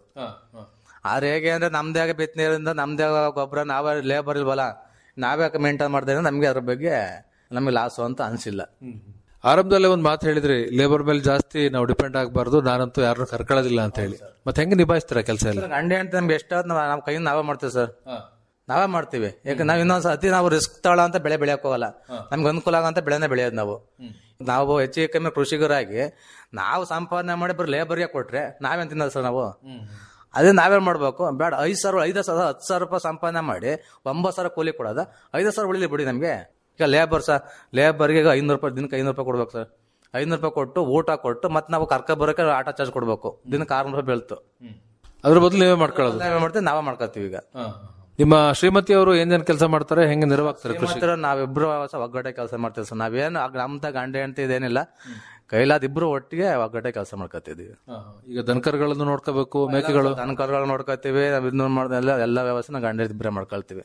ಆದ್ರೆ ಹೇಗೆ ಅಂದ್ರೆ ನಮ್ದೇ ಆಗ ಬಿತ್ತನೆಯಿಂದ ನಮ್ದೇ ಗೊಬ್ಬರ ನಾವೇ ಲೇಬರ್ ಇಲ್ವಲ್ಲ ನಾವೇ ಮೇಂಟೈನ್ ಮಾಡ್ತಾ ಇದ್ರೆ ನಮ್ಗೆ ಅದ್ರ ಬಗ್ಗೆ ನಮಗೆ ಲಾಸು ಅಂತ ಅನ್ಸಿಲ್ಲ ಆರಂಭದಲ್ಲೇ ಒಂದು ಮಾತು ಹೇಳಿದ್ರಿ ಲೇಬರ್ ಮೇಲೆ ಜಾಸ್ತಿ ನಾವು ಡಿಪೆಂಡ್ ಆಗಬಾರ್ದು ನಾನಂತೂ ಯಾರನ್ನೂ ಕರ್ಕೊಳ್ಳೋದಿಲ್ಲ ಅಂತ ಹೇಳಿ ಮತ್ತೆ ಹೆಂಗೆ ನಿಭಾಯಿಸ್ತೀರಾ ಕೆಲಸ ಎಲ್ಲ ಗಂಡೆ ಅಂತ ನಮ್ಗೆ ಎಷ್ಟಾದ್ ನಾವು ಕೈಯಿಂದ ನಾವೇ ಮಾಡ್ತೀವಿ ಸರ್ ನಾವೇ ಮಾಡ್ತೀವಿ ಯಾಕೆ ನಾವ್ ಇನ್ನೊಂದ್ಸ ಅತಿ ನಾವು ರಿಸ್ಕ್ ತಗೊಳ ಅಂತ ಬೆಳೆ ಬೆಳೆಯಕ್ ಹೋಗಲ್ಲ ನಮ್ಗೆ ಅನುಕೂಲ ಆಗಂತ ಬೆಳೆನೇ ಬೆಳೆಯೋದು ನಾವು ನಾವು ಹೆಚ್ಚು ಕಮ್ಮಿ ಕೃಷಿಕರಾಗಿ ನಾವು ಸಂಪಾದನೆ ಮಾಡಿ ಬರೀ ಲೇಬರ್ಗೆ ಕೊಟ್ರೆ ನಾವೇನ್ ತಿನ್ನೋದು ಸರ್ ನಾವು ಅದೇ ನಾವೇನ್ ಮಾಡ್ಬೇಕು ಬೇಡ ಐದ್ ಸಾವಿರ ಐದು ಸಾವಿರ ಹತ್ತು ಸಾವಿರ ರೂಪಾಯಿ ಸಂಪಾದನೆ ಮಾಡಿ ಒಂಬತ್ತು ಸಾವಿರ ಕೂಲಿ ಕೊಡೋದ ಐದು ಸಾವಿರ ಉಳಿಲಿ ಬಿಡಿ ನಮ್ಗೆ ಈಗ ಲೇಬರ್ ಸರ್ ಲೇಬರ್ಗೆ ಈಗ ಐನೂರು ರೂಪಾಯಿ ದಿನಕ್ಕೆ ಐನೂರು ರೂಪಾಯಿ ಕೊಡ್ಬೇಕು ಸರ್ ಐನೂರು ರೂಪಾಯಿ ಕೊಟ್ಟು ಊಟ ಕೊಟ್ಟು ಮತ್ತೆ ನಾವು ಕರ್ಕ ಬರೋಕೆ ಆಟೋ ಚಾರ್ಜ್ ಕೊಡ್ಬೇಕು ದಿನಕ್ಕೆ ಆರ್ನೂರು ರೂಪಾಯಿ ಬೀಳ್ತು ಅದ್ರ ಬದಲು ನೀವೇ ಮಾಡ್ಕೊಳ್ಳೋದು ನಾವೇ ಮಾಡ್ತೀವಿ ನಾವೇ ಮಾಡ್ಕೊತೀವಿ ಈಗ ನಿಮ್ಮ ಶ್ರೀಮತಿ ಅವರು ಏನೇನ್ ಕೆಲಸ ಮಾಡ್ತಾರೆ ಹೆಂಗೆ ನೆರವಾಗ್ತಾರೆ ಕೃಷಿ ಮಾತ್ರ ನಾವಿಬ್ರು ಸ ಒಗ್ಗಟ್ಟೆ ಕೆಲಸ ಮಾಡ್ತೀವಿ ಸರ್ ನಾವೇನು ನಮ್ದ ಗಂಡೆ ಅಂತ ಇದೇನಿಲ್ಲ ಕೈಲಾದ ಇಬ್ರು ಒಟ್ಟಿಗೆ ಒಗ್ಗಟ್ಟೆ ಕೆಲಸ ಮಾಡ್ಕೊತಿದೀವಿ ಈಗ ದನಕರುಗಳನ್ನು ನೋಡ್ಕೋಬೇಕು ಮೇಕೆಗಳು ದನಕರುಗಳು ನೋಡ್ಕೊತೀವಿ ನಾವ್ ಇದನ್ನ ಮಾಡ್ದ ಎಲ್ಲ ಎಲ್ಲ ವ್ಯವಸ್ಥೆ ನಾವು ಗಂಡ ಇಬ್ರೆ ಮಾಡ್ಕೊಳ್ತೀವಿ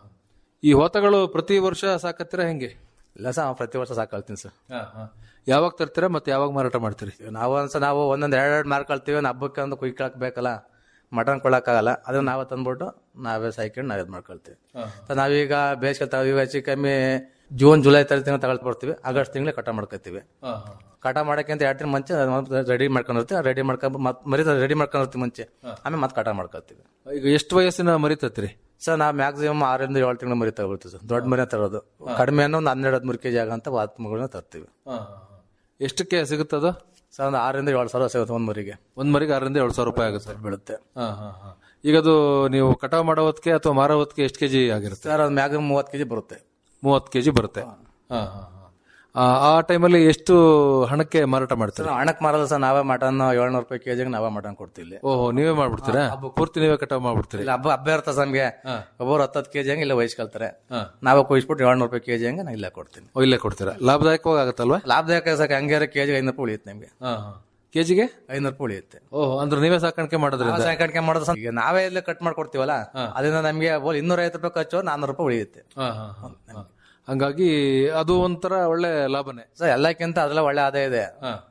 ಈ ಹೋತಗಳು ಪ್ರತಿ ವರ್ಷ ಸಾಕತ್ತೀರಾ ಹೆಂಗೆ ಇಲ್ಲ ಸರ್ ಪ್ರತಿ ವರ್ಷ ಸಾಕೊಳ್ತೀನಿ ಸರ್ ಯಾವಾಗ ತರ್ತೀರಾ ಮತ್ತೆ ಯಾವಾಗ ಮಾರಾಟ ಮಾಡ್ತೀರಿ ನಾವು ಒಂದ್ಸ ನಾವು ಒಂದೊಂದ್ ಎರಡೆರಡು ಮಾರ್ಕೊಳ್ತೀವಿ ಒಂದು ಹಬ್ಬಕ್ಕೆ ಒಂದು ಕುಯ್ಕೊಳಕ್ ಬೇಕಲ್ಲ ಮಟನ್ ಕೊಡಕ್ಕಾಗಲ್ಲ ಅದನ್ನ ನಾವೇ ತಂದ್ಬಿಟ್ಟು ನಾವೇ ಸಾಯ್ಕೊಂಡು ನಾವೇ ಮಾಡ್ಕೊಳ್ತೀವಿ ಸೊ ನಾವೀಗ ಬೇಸಿಗೆ ತಗೋ ಈಗ ಹೆಚ್ಚು ಕಮ್ಮಿ ಜೂನ್ ಜುಲೈ ತರ ತಿಂಗಳು ತಗೊಳ್ ಬರ್ತೀವಿ ಆಗಸ್ಟ್ ತಿಂಗಳೇ ಕಟ ಮಾಡ್ಕೊತೀವಿ ಕಟ ಮಾಡಕ್ಕೆ ಅಂತ ಎರಡು ತಿಂಗಳು ಮುಂಚೆ ರೆಡಿ ಮಾಡ್ಕೊಂಡಿರ್ತೀವಿ ರೆಡಿ ಮಾಡ್ಕೊಂಡು ಮತ್ ಮರಿ ರೆಡಿ ಮಾಡ್ಕೊಂಡಿರ್ತೀವಿ ಮುಂಚೆ ಆಮೇಲೆ ಮತ್ತೆ ಕಟ ಮಾಡ್ಕೊತೀವಿ ಈಗ ಎಷ್ಟು ವಯಸ್ಸಿನ ಮರಿ ತತ್ರಿ ಸರ್ ನಾವು ಮ್ಯಾಕ್ಸಿಮಮ್ ಆರರಿಂದ ಏಳು ತಿಂಗಳು ಮರಿ ತಗೊಳ್ತೀವಿ ಸರ್ ದೊಡ್ಡ ಮರಿ ತರೋದು ಕಡಿಮೆ ಅನ್ನೋ ಒಂದು ಹನ್ನೆರಡು ಹದಿಮೂರು ಕೆಜಿ ಆಗಂತ ಮಗಳನ್ನ ತರ್ತೀವಿ ಎಷ್ಟಕ್ಕೆ ಸಿಗುತ್ತದು ಸರ್ ಒಂದು ಆರರಿಂದ ಏಳು ಸಾವಿರ ಸಿಗುತ್ತೆ ಒಂದು ಮರಿಗೆ ಒಂದ್ ಮರಿಗೆ ಆರರಿಂದ ಏಳು ಸಾವಿರ ರೂಪಾಯಿ ಆಗುತ್ತೆ ಬೀಳುತ್ತೆ ಈಗ ಅದು ನೀವು ಕಟಾವ್ ಮಾಡೋ ಹೊತ್ತಿಗೆ ಅಥವಾ ಮಾರೋ ಹೊತ್ತಿಗೆ ಎಷ್ಟು ಕೆಜಿ ಆಗಿರುತ್ತೆ ಸರ್ ಅದು ಮ್ಯಾಕ್ಸಿಮಮ್ ಮೂವತ್ತು ಕೆಜಿ ಬರುತ್ತೆ ಮೂವತ್ತು ಕೆಜಿ ಬರುತ್ತೆ ಆ, ಆ ಟೈಮಲ್ಲಿ ಎಷ್ಟು ಹಣಕ್ಕೆ ಮಾರಾಟ ಮಾಡ್ತೀರಾ ಸರ್ ಹಣಕ್ಕೆ ಮಾರಲ್ಲ ಸರ್ ನಾವೇ ಮಟನ್ ಏಳ್ನೂರು ರೂಪಾಯಿ ಕೆಜಿಗೆ ನಾವೇ ಮಟನ್ ಕೊಡ್ತೀವಿ ಇಲ್ಲಿ ಓಹೋ ನೀವೇ ಮಾಡ್ಬಿಡ್ತೀರಾ ಪೂರ್ತಿ ನೀವೇ ಕಟಾವ್ ಮಾಡ್ಬಿಡ್ತೀರಿ ಇಲ್ಲ ಹಬ್ಬ ಹಬ್ಬ ಇರ್ತದೆ ನಮ್ಗೆ ಒಬ್ಬರು ಹತ್ತತ್ತು ಕೆಜಿ ಹಂಗೆ ಇಲ್ಲ ವಹಿಸ್ಕೊಳ್ತಾರೆ ನಾವೇ ಕುಯಿಸ್ಬಿಟ್ಟು ಏಳ್ನೂರು ರೂಪಾಯಿ ಕೆಜಿ ಹಂಗೆ ನಾ ಇಲ್ಲೇ ಕೊಡ್ತೀನಿ ಓ, ಇಲ್ಲೇ ಕೊಡ್ತೀರಾ ಲಾಭದಾಯಕವಾಗಿ ಆಗುತ್ತಲ್ವಾ ಲಾಭದಾಯಕ ಸರ್ ಹಂಗಾರೆ ಕೆಜಿಗೆ ಐನೂರು ರೂಪಾಯಿ ಉಳಿಯುತ್ತೆ ನಿಮ್ಗೆ ಕೆಜಿಗೆ ಐನೂರು ರೂಪಾಯಿ ಉಳಿಯುತ್ತೆ ಓಹೋ ಅಂದ್ರೆ ನೀವೇ ಸಾಕಾಣಿಕೆ ಮಾಡೋದ್ರಿಂದ ಸಾಕಾಣಿಕೆ ಮಾಡೋದು ಸರ್ ಈಗ ನಾವೇ ಇಲ್ಲೇ ಕಟ್ ಮಾಡ್ಕೊಡ್ತೀವಲ್ಲ ಅದರಿಂದ ನಮ್ಗೆ ಬೋಲ್ ಇನ್ನೂರ ಐವತ್ತು ರೂಪಾಯಿ ಖರ್ಚು ನಾನ್ನೂರು ರೂಪಾಯಿ ಉಳಿಯುತ್ತೆ ಹಾ, ಹಾ, ಹಾ. ಹಂಗಾಗಿ ಅದು ಒಂಥರ ಒಳ್ಳೆ ಲಾಭನೇ ಸರ್ ಎಲ್ಲಕ್ಕಿಂತ ಅದ್ರಲ್ಲಿ ಒಳ್ಳೆ ಆದಾಯ ಇದೆ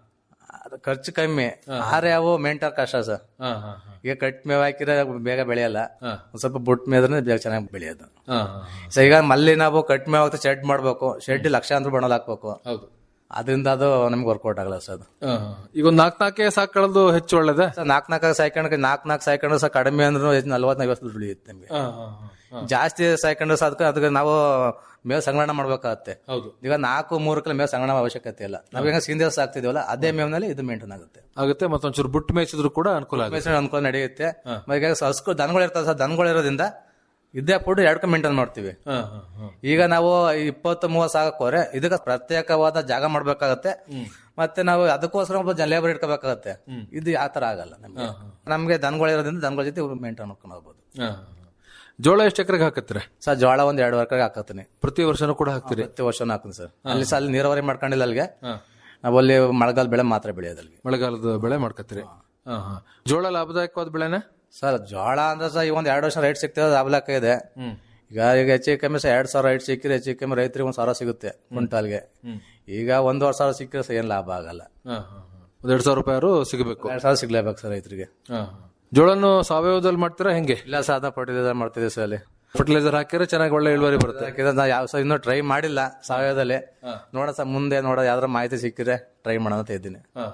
ಅದು ಖರ್ಚು ಕಮ್ಮಿ ಆದ್ರೆ ಅವು ಮೇಂಟರ್ ಕಷ್ಟ ಸರ್ ಹಾ, ಹಾ, ಹಾ. ಈಗ ಕಟ್ ಮೇವ್ ಹಾಕಿದ್ರೆ ಬೇಗ ಬೆಳೆಯಲ್ಲ ಒಂದ್ ಸ್ವಲ್ಪ ಬುಟ್ ಮೇದ್ರೆ ಬೇಗ ಚೆನ್ನಾಗಿ ಬೆಳೆಯೋದು ಹಾ, ಹಾ, ಹಾ. ಸೊ ಈಗ ಮಲ್ಲಿ ನಾವು ಕಟ್ ಮೇವ್ ಹಾಕ್ತಾ ಶೆಡ್ ಮಾಡ್ಬೇಕು ಶೆಡ್ ಲಕ್ಷಾಂತರ ಬಣ್ಣಲ್ ಹಾಕ್ಬೇಕು ಹೌದು ಅದರಿಂದ ಅದು ನಮ್ಗೆ ವರ್ಕೌಟ್ ಆಗಲ್ಲ ಸರ್ ಅದು ಹಾ, ಹಾ. ಈಗ ಒಂದ್ ನಾಲ್ಕು ನಾಲ್ಕೇ ಸಾಕೊಳ್ಳೋದು ಹೆಚ್ಚು ಒಳ್ಳೇದೇ ಸರ್ ನಾಲ್ಕು ನಾಲ್ಕು ಸಾಯ್ಕೊಂಡು ನಾಲ್ಕು ನಾಲ್ಕು ಸಾಯ್ಕೊಂಡು ಸರ್ ಕಡಿಮೆ ಅಂದ್ರೂ ನಲ್ವತ್ತು ಐವತ್ತು ದುಡ್ಡು ಉಳಿಯುತ್ತೆ ನಮ್ಗೆ ಹಾ, ಹಾ, ಹಾ. ಜಾಸ್ತಿ ಸಾಯ್ಕೊಂಡು ಸರ್ ಅದಕ್ಕೆ ಅದಕ್ಕೆ ನಾವು ಮೇವು ಸಂಗ್ರಹಣ ಮಾಡ್ಬೇಕಾಗತ್ತೆ ಹೌದು ಈಗ ನಾಲ್ಕು ಮೂರು ಕಿಲೋ ಮೇವು ಸಂಗ್ರಹಣ ಅವಶ್ಯಕತೆ ಇಲ್ಲ ನಾವ್ ಈಗ ಸೀನ್ ದಿವಸ ಆಗ್ತಿದೀವಲ್ಲ ಅದೇ ಮೇವ್ನಲ್ಲಿ ಇದು ಮೇಂಟೈನ್ ಆಗುತ್ತೆ ಆಗುತ್ತೆ ಮತ್ತೊಂಚೂರು ಬುಟ್ಟು ಮೇಯಿಸಿದ್ರು ಕೂಡ ಅನುಕೂಲ ಆಗುತ್ತೆ ಮೇಯ್ಸಿದ್ರೆ ಅನುಕೂಲ ನಡೆಯುತ್ತೆ ಮತ್ತೆ ಈಗ ಹಸ್ಕು ದನಗಳು ಇರ್ತದೆ ಸರ್ ದನಗಳು ಇರೋದ್ರಿಂದ ಇದೇ ಫುಡ್ ಎರಡು ಮೇಂಟೈನ್ ಮಾಡ್ತೀವಿ ಹಾ, ಹಾ, ಹಾ. ಈಗ ನಾವು ಇಪ್ಪತ್ತು ಮೂವತ್ತು ಸಾಕಕ್ಕೆ ಹೋದ್ರೆ ಇದಕ್ಕೆ ಪ್ರತ್ಯೇಕವಾದ ಜಾಗ ಮಾಡ್ಬೇಕಾಗತ್ತೆ ಮತ್ತೆ ನಾವು ಅದಕ್ಕೋಸ್ಕರ ಒಬ್ಬ ಲೇಬರ್ ಇಟ್ಕೋಬೇಕಾಗತ್ತೆ ಇದು ಆ ತರ ಆಗಲ್ಲ ನಮ್ಗೆ ನಮ್ಗೆ ದನಗಳು ಇರೋದ್ರಿಂದ ದನಗಳ ಜೊತೆ ಮೇಂಟೈನ್ ಮಾಡ್ಕೊಂಡು ಹೋಗ್ಬೋದು ಹಾ, ಹಾ. ಜೋಳ ಎಷ್ಟು ಎಕರೆಗೆ ಹಾಕತ್ತೀರ ಸರ್ ಜೋಳ ಒಂದ್ ಎರಡು ವರ್ಷಕ್ಕೆ ಹಾಕತ್ತೀನಿ ಪ್ರತಿ ವರ್ಷನೂ ಕೂಡ ಹಾಕ್ತೀರಿ ಪ್ರತಿ ವರ್ಷನೂ ಹಾಕ್ತೀನಿ ಸರ್ ಅಲ್ಲಿ ಸಹ ಅಲ್ಲಿ ನೀರಾವರಿ ಮಾಡ್ಕೊಂಡಿಲ್ಲ ಅಲ್ಲಿಗೆ ನಾವು ಅಲ್ಲಿ ಮಳೆಗಾಲ ಬೆಳೆ ಮಾತ್ರ ಬೆಳೆಯೋದು ಅಲ್ಲಿಗೆ ಮಳೆಗಾಲದ ಬೆಳೆ ಮಾಡ್ಕತ್ತೀರಿ ಹಾ, ಹಾ. ಜೋಳ ಲಾಭದಾಯಕವಾದ ಬೆಳೆನ ಸರ್ ಜೋಳ ಅಂದ್ರೆ ಸರ್ ಈ ಒಂದ್ ಎರಡು ವರ್ಷ ರೈಟ್ ಸಿಗ್ತದೆ ಲಾಭ ಇದೆ ಈಗ ಈಗ ಹೆಚ್ಚು ಕಮ್ಮಿ ಸರ್ ಎರಡ್ ಸಾವಿರ ರೈಟ್ ಸಿಕ್ಕಿದ್ರೆ ಹೆಚ್ಚು ಕಮ್ಮಿ ರೈತರಿಗೆ ಒಂದ್ ಸಾವಿರ ಸಿಗುತ್ತೆ ಕ್ವಿಂಟಾಲ್ಗೆ ಈಗ ಒಂದೂವರೆ ಸಾವಿರ ಸಿಕ್ಕಿದ್ರೆ ಸರ್ ಏನ್ ಲಾಭ ಆಗಲ್ಲ ಹಾ, ಹಾ, ಹಾ. ಒಂದ್ ಎರಡ್ ಸಾವಿರ ರೂಪಾಯಿ ಸಿಗಬೇಕು ಎರಡ್ ಸಾವಿರ ಸಿಗ್ಲೇಬೇಕು ಸರ್ ರೈತರಿಗೆ ಹಾ, ಹಾ. ಜೋಳನು ಸಾವಯವದಲ್ಲಿ ಮಾಡ್ತೀರಾ ಹೆಂಗೆ ಇಲ್ಲ ಸರ್ ಅದ ಫರ್ಟಿಲೈಸರ್ ಮಾಡ್ತಿದ್ದೀವಿ ಸರ್ ಅಲ್ಲಿ ಫರ್ಟಿಲೈಸರ್ ಹಾಕಿದ್ರೆ ಚೆನ್ನಾಗಿ ಒಳ್ಳೆ ಇಳುವರಿ ಬರುತ್ತೆ ಯಾಕಂದ್ರೆ ನಾವು ಯಾವ ಸರ್ ಇನ್ನೂ ಟ್ರೈ ಮಾಡಿಲ್ಲ ಸಾವಯವದಲ್ಲಿ ನೋಡ ಸರ್ ಮುಂದೆ ನೋಡ ಯಾವ್ದಾರ ಮಾಹಿತಿ ಸಿಕ್ಕಿದ್ರೆ ಟ್ರೈ ಮಾಡೋಣ ಅಂತ ಇದ್ದೀನಿ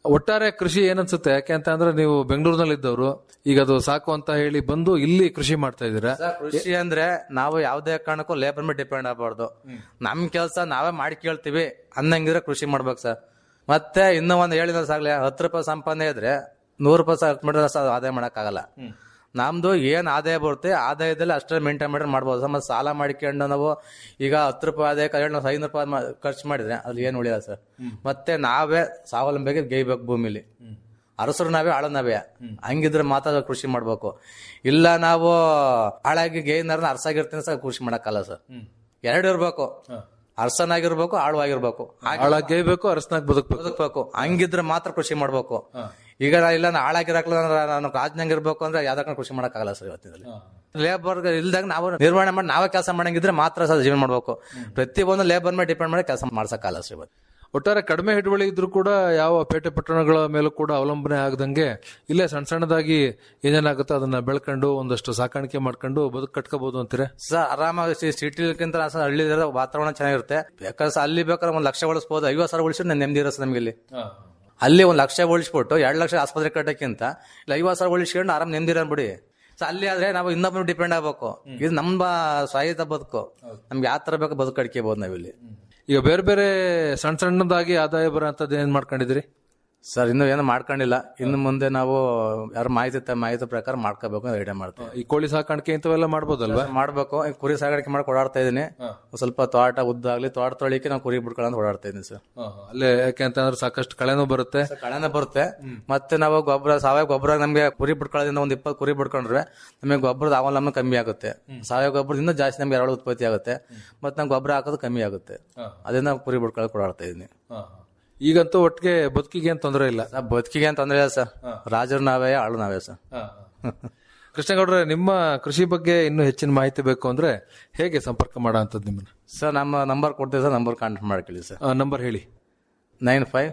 ಒಟ್ಟಾರೆ ಕೃಷಿ ಏನನ್ಸುತ್ತೆ ಯಾಕೆ ಅಂತ ಅಂದ್ರೆ ನೀವು ಬೆಂಗಳೂರಿನಲ್ಲಿ ಇದ್ದವರು ಈಗ ಅದು ಸಾಕು ಅಂತ ಹೇಳಿ ಬಂದು ಇಲ್ಲಿ ಕೃಷಿ ಮಾಡ್ತಾ ಇದ್ದೀರಾ ಕೃಷಿ ಅಂದ್ರೆ ನಾವು ಯಾವ್ದೇ ಕಾರಣಕ್ಕೂ ಲೇಬರ್ ಮೇಲೆ ಡಿಪೆಂಡ್ ಆಗಬಾರ್ದು ನಮ್ ಕೆಲಸ ನಾವೇ ಮಾಡಿ ಕೇಳ್ತೀವಿ ಅನ್ನಂಗಿದ್ರೆ ಕೃಷಿ ಮಾಡ್ಬೇಕು ಸರ್ ಮತ್ತೆ ಇನ್ನೂ ಒಂದು ಹೇಳಿದ ಸಾಗ್ಲಿ ಹತ್ತು ರೂಪಾಯಿ ಸಂಪಾದನೆ ಇದ್ರೆ ನೂರು ರೂಪಾಯಿ ಸಹ ಮಾಡಿದ್ರೆ ಸಹ ಆದಾಯ ಮಾಡಕ್ಕಾಗಲ್ಲ ನಮ್ದು ಏನ್ ಆದಾಯ ಬರುತ್ತೆ ಆದಾಯದಲ್ಲಿ ಅಷ್ಟೇ ಮೇಂಟೈನ್ ಮಾಡಿದ್ರೆ ಮಾಡ್ಬೋದು ಸರ್ ಮತ್ತೆ ಸಾಲ ಮಾಡಿಕೊಂಡು ನಾವು ಈಗ ಹತ್ತು ರೂಪಾಯಿ ಆದಾಯ ಹೇಳಿ ನಾವು ಐನೂರು ರೂಪಾಯಿ ಮಾ- ಖರ್ಚು ಮಾಡಿದ್ರೆ ಅಲ್ಲಿ ಏನು ಉಳಿಯಲ್ಲ ಸರ್ ಮತ್ತೆ ನಾವೇ ಸ್ವಾವಲಂಬಿಗೆ ಗೇಯ್ಬೇಕು ಭೂಮಿಲಿ ಅರಸರು ನಾವೇ ಆಳು ನಾವೇ ಹಂಗಿದ್ರೆ ಮಾತ್ರ ಕೃಷಿ ಮಾಡ್ಬೇಕು ಇಲ್ಲ ನಾವು ಹಾಳಾಗಿ ಗೇಯ್ನಾರನ್ನ ಅರಸಾಗಿರ್ತೀನಿ ಸರ್ ಕೃಷಿ ಮಾಡಕ್ಕಲ್ಲ ಸರ್ ಎರಡು ಇರ್ಬೇಕು ಅರಸನಾಗಿರ್ಬೇಕು ಆಳುವಾಗಿರ್ಬೇಕು ಹಾಳಾಗಿ ಗೇಯ್ಬೇಕು ಅರಸನಾಗಿ ಬದುಕಬೇಕು ಬದುಕ್ಬೇಕು ಹಂಗಿದ್ರೆ ಮಾತ್ರ ಕೃಷಿ ಮಾಡ್ಬೇಕು ಈಗ ನಾ ಇಲ್ಲ ನಾ ಹಾಳಾಗಿರಕ್ಲ ನಾನು ರಾಜ್ನಾಗ ಇರ್ಬೇಕು ಅಂದ್ರೆ ಯಾವ್ದಕ್ಕ ಕೃಷಿ ಮಾಡಕ್ಕಾಗಲ್ಲ ಸರ್ ಇವತ್ತಿನಲ್ಲಿ ಲೇಬರ್ ಇಲ್ದಾಗ ನಾವು ನಿರ್ವಹಣೆ ಮಾಡಿ ನಾವೇ ಕೆಲಸ ಮಾಡಂಗಿದ್ರೆ ಮಾತ್ರ ಸರ್ ಜೀವನ ಮಾಡ್ಬೇಕು ಪ್ರತಿಯೊಂದು ಲೇಬರ್ ಮೇಲೆ ಡಿಪೆಂಡ್ ಮಾಡಿ ಕೆಲಸ ಮಾಡ್ಸಕ್ಕಾಗಲ್ಲ ಸರ್ ಇವತ್ತು ಒಟ್ಟಾರೆ ಕಡಿಮೆ ಹಿಡುವಳಿ ಇದ್ರೂ ಕೂಡ ಯಾವ ಪೇಟೆ ಪಟ್ಟಣಗಳ ಮೇಲೂ ಕೂಡ ಅವಲಂಬನೆ ಆಗದಂಗೆ ಇಲ್ಲೇ ಸಣ್ಣ ಸಣ್ಣದಾಗಿ ಏನೇನಾಗುತ್ತೋ ಅದನ್ನ ಬೆಳ್ಕೊಂಡು ಒಂದಷ್ಟು ಸಾಕಾಣಿಕೆ ಮಾಡ್ಕೊಂಡು ಬದುಕು ಕಟ್ಕೋಬಹುದು ಅಂತೀರಾ ಸರ್ ಆರಾಮಾಗಿ ಸಿಟಿಗಿಂತ ಹಳ್ಳಿ ವಾತಾವರಣ ಚೆನ್ನಾಗಿರುತ್ತೆ ಬೇಕಾದ್ರೆ ಸರ್ ಅಲ್ಲಿ ಬೇಕಾದ್ರೆ ಒಂದ್ ಲಕ್ಷ ಉಳಿಸ್ಬೋದು ಐವತ್ತು ಸಾವಿರ ಉಳಿಸಿ ನೆಮ್ಮದಿ ಇರುತ್ತೆ ಸರ್ ನಮ್ಗೆ ಇಲ್ಲಿ ಅಲ್ಲಿ ಒಂದ್ ಲಕ್ಷ ಉಳಿಸ್ಬಿಟ್ಟು ಎರಡು ಲಕ್ಷ ಆಸ್ಪತ್ರೆ ಕಟ್ಟಕ್ಕಿಂತ ಇಲ್ಲ ಐವತ್ತು ಸಾವಿರ ಉಳಿಸ್ಕೊಂಡು ಆರಾಮ್ ನೆಮ್ಮದಿ ಬಿಡಿ ಸೊ ಅಲ್ಲಿ ಆದ್ರೆ ನಾವು ಇನ್ನೊಬ್ಬರು ಡಿಪೆಂಡ್ ಆಗ್ಬೇಕು ಇದು ನಮ್ಮ ಸ್ವಾಯತ್ತ ಬದುಕು ನಮ್ಗೆ ಯಾವ ತರ ಬೇಕು ಬದುಕು ಕಟ್ಕೋಬಹುದು ನಾವಿಲ್ಲಿ ಈಗ ಬೇರೆ ಬೇರೆ ಸಣ್ಣ ಸಣ್ಣದಾಗಿ ಆದಾಯ ಬರೋಂಥದ್ದು ಏನ್ ಮಾಡ್ಕೊಂಡಿದ್ದೀರಿ ಸರ್ ಇನ್ನು ಏನೋ ಮಾಡ್ಕೊಂಡಿಲ್ಲ ಇನ್ನು ಮುಂದೆ ನಾವು ಯಾರು ಮಾಹಿತಿ ತ- ಮಾಹಿತಿ ಪ್ರಕಾರ ಮಾಡ್ಕೋಬೇಕು ಅಂತ ಐಡಿಯಾ ಮಾಡ್ತೀವಿ ಈ ಕೋಳಿ ಸಾಕಾಣಿಕೆ ಇಂಥವೆಲ್ಲ ಮಾಡ್ಬೋದಲ್ವಾ ಮಾಡ್ಬೇಕು ಈ ಕುರಿ ಸಾಗಾಣಿಕೆ ಮಾಡಿ ಓಡಾಡ್ತಾ ಇದೀನಿ ಒಂದ್ ಸ್ವಲ್ಪ ತೋಟ ಉದ್ದ ಆಗ್ಲಿ ತೋಟ ತೊಳಿಕೆ ನಾವು ಕುರಿ ಬಿಡ್ಕೊಳ್ಳೋ ಓಡಾಡ್ತಾ ಇದೀನಿ ಸರ್ ಅಲ್ಲೇ ಯಾಕೆ ಅಂತಂದ್ರೆ ಸಾಕಷ್ಟು ಕಳೆನೂ ಬರುತ್ತೆ ಕಳೆನ ಬರುತ್ತೆ ಮತ್ತೆ ನಾವು ಗೊಬ್ಬರ ಸಾವಯವ ಗೊಬ್ಬರ ನಮಗೆ ಕುರಿ ಬಿಡ್ಕೊಳ್ಳೋದ್ರಿಂದ ಒಂದ್ ಇಪ್ಪತ್ತು ಕುರಿ ಬಿಡ್ಕೊಂಡ್ರೆ ನಮಗೆ ಗೊಬ್ಬರದ ಅವಲಂಬನೆ ಕಮ್ಮಿ ಆಗುತ್ತೆ ಸಾವಯವ ಗೊಬ್ಬರದಿಂದ ಜಾಸ್ತಿ ನಮ್ಗೆ ಎರಡು ಉತ್ಪತ್ತಿ ಆಗುತ್ತೆ ಮತ್ತೆ ನಾವು ಗೊಬ್ಬರ ಹಾಕೋದು ಕಮ್ಮಿ ಆಗುತ್ತೆ ಅದನ್ನ ನಾವು ಕುರಿ ಬಿಡ್ಕೊಳ್ಳೋಕೆ ಓಡಾಡ್ತಾ ಇದೀನಿ ಈಗಂತೂ ಒಟ್ಟಿಗೆ ಬದುಕಿಗೆ ಏನ್ ತೊಂದರೆ ಇಲ್ಲ ಸರ್ ಬದುಕಿಗೆ ಅಂತ ತೊಂದ್ರೆ ಇಲ್ಲ ಸರ್ ರಾಜರು ನಾವೇ ಆಳು ನಾವೇ ಸರ್ ಕೃಷ್ಣಗೌಡ್ರೆ ನಿಮ್ಮ ಕೃಷಿ ಬಗ್ಗೆ ಇನ್ನೂ ಹೆಚ್ಚಿನ ಮಾಹಿತಿ ಬೇಕು ಅಂದ್ರೆ ಹೇಗೆ ಸಂಪರ್ಕ ಮಾಡೋ ಅಂಥದ್ದು ನಿಮ್ಮನ್ನ ಸರ್ ನಮ್ಮ ನಂಬರ್ ಕೊಡ್ತೀವಿ ಸರ್ ನಂಬರ್ ಕಾಂಟ್ಯಾಕ್ಟ್ ಮಾಡ್ಕೊಳ್ಳಿ ಸರ್ ನಂಬರ್ ಹೇಳಿ nine five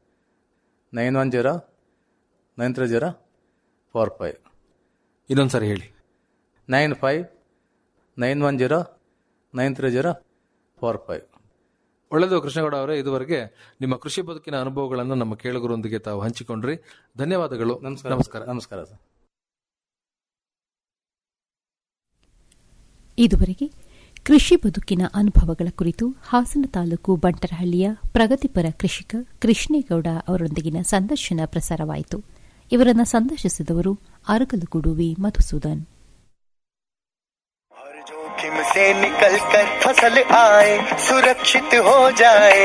nine one zero nine three zero four five ಇನ್ನೊಂದ್ಸರಿ ಹೇಳಿ nine five nine one zero nine three zero four five ಒಳ್ಳೆಯದು ಕೃಷ್ಣಗೌಡ ಅವರೇ ಇದುವರೆಗೆ ನಿಮ್ಮ ಕೃಷಿ ಬದುಕಿನ ಅನುಭವಗಳನ್ನು ನಮ್ಮ ಕೇಳುಗರೊಂದಿಗೆ ತಾವು ಹಂಚಿಕೊಂಡ್ರಿ ಧನ್ಯವಾದಗಳು ನಮಸ್ಕಾರ ನಮಸ್ಕಾರ ಸರ್ ಇದುವರೆಗೆ ಕೃಷಿ ಬದುಕಿನ ಅನುಭವಗಳ ಕುರಿತು ಹಾಸನ ತಾಲೂಕು ಬಂಟರಹಳ್ಳಿಯ ಪ್ರಗತಿಪರ ಕೃಷಿಕ ಕೃಷ್ಣೇಗೌಡ ಅವರೊಂದಿಗಿನ ಸಂದರ್ಶನ ಪ್ರಸಾರವಾಯಿತು ಇವರನ್ನು ಸಂದರ್ಶಿಸಿದವರು ಅರಕಲಗೂಡು ವಿ ಮಧುಸೂದನ್ जोखिम से निकल कर फसल आए सुरक्षित हो जाए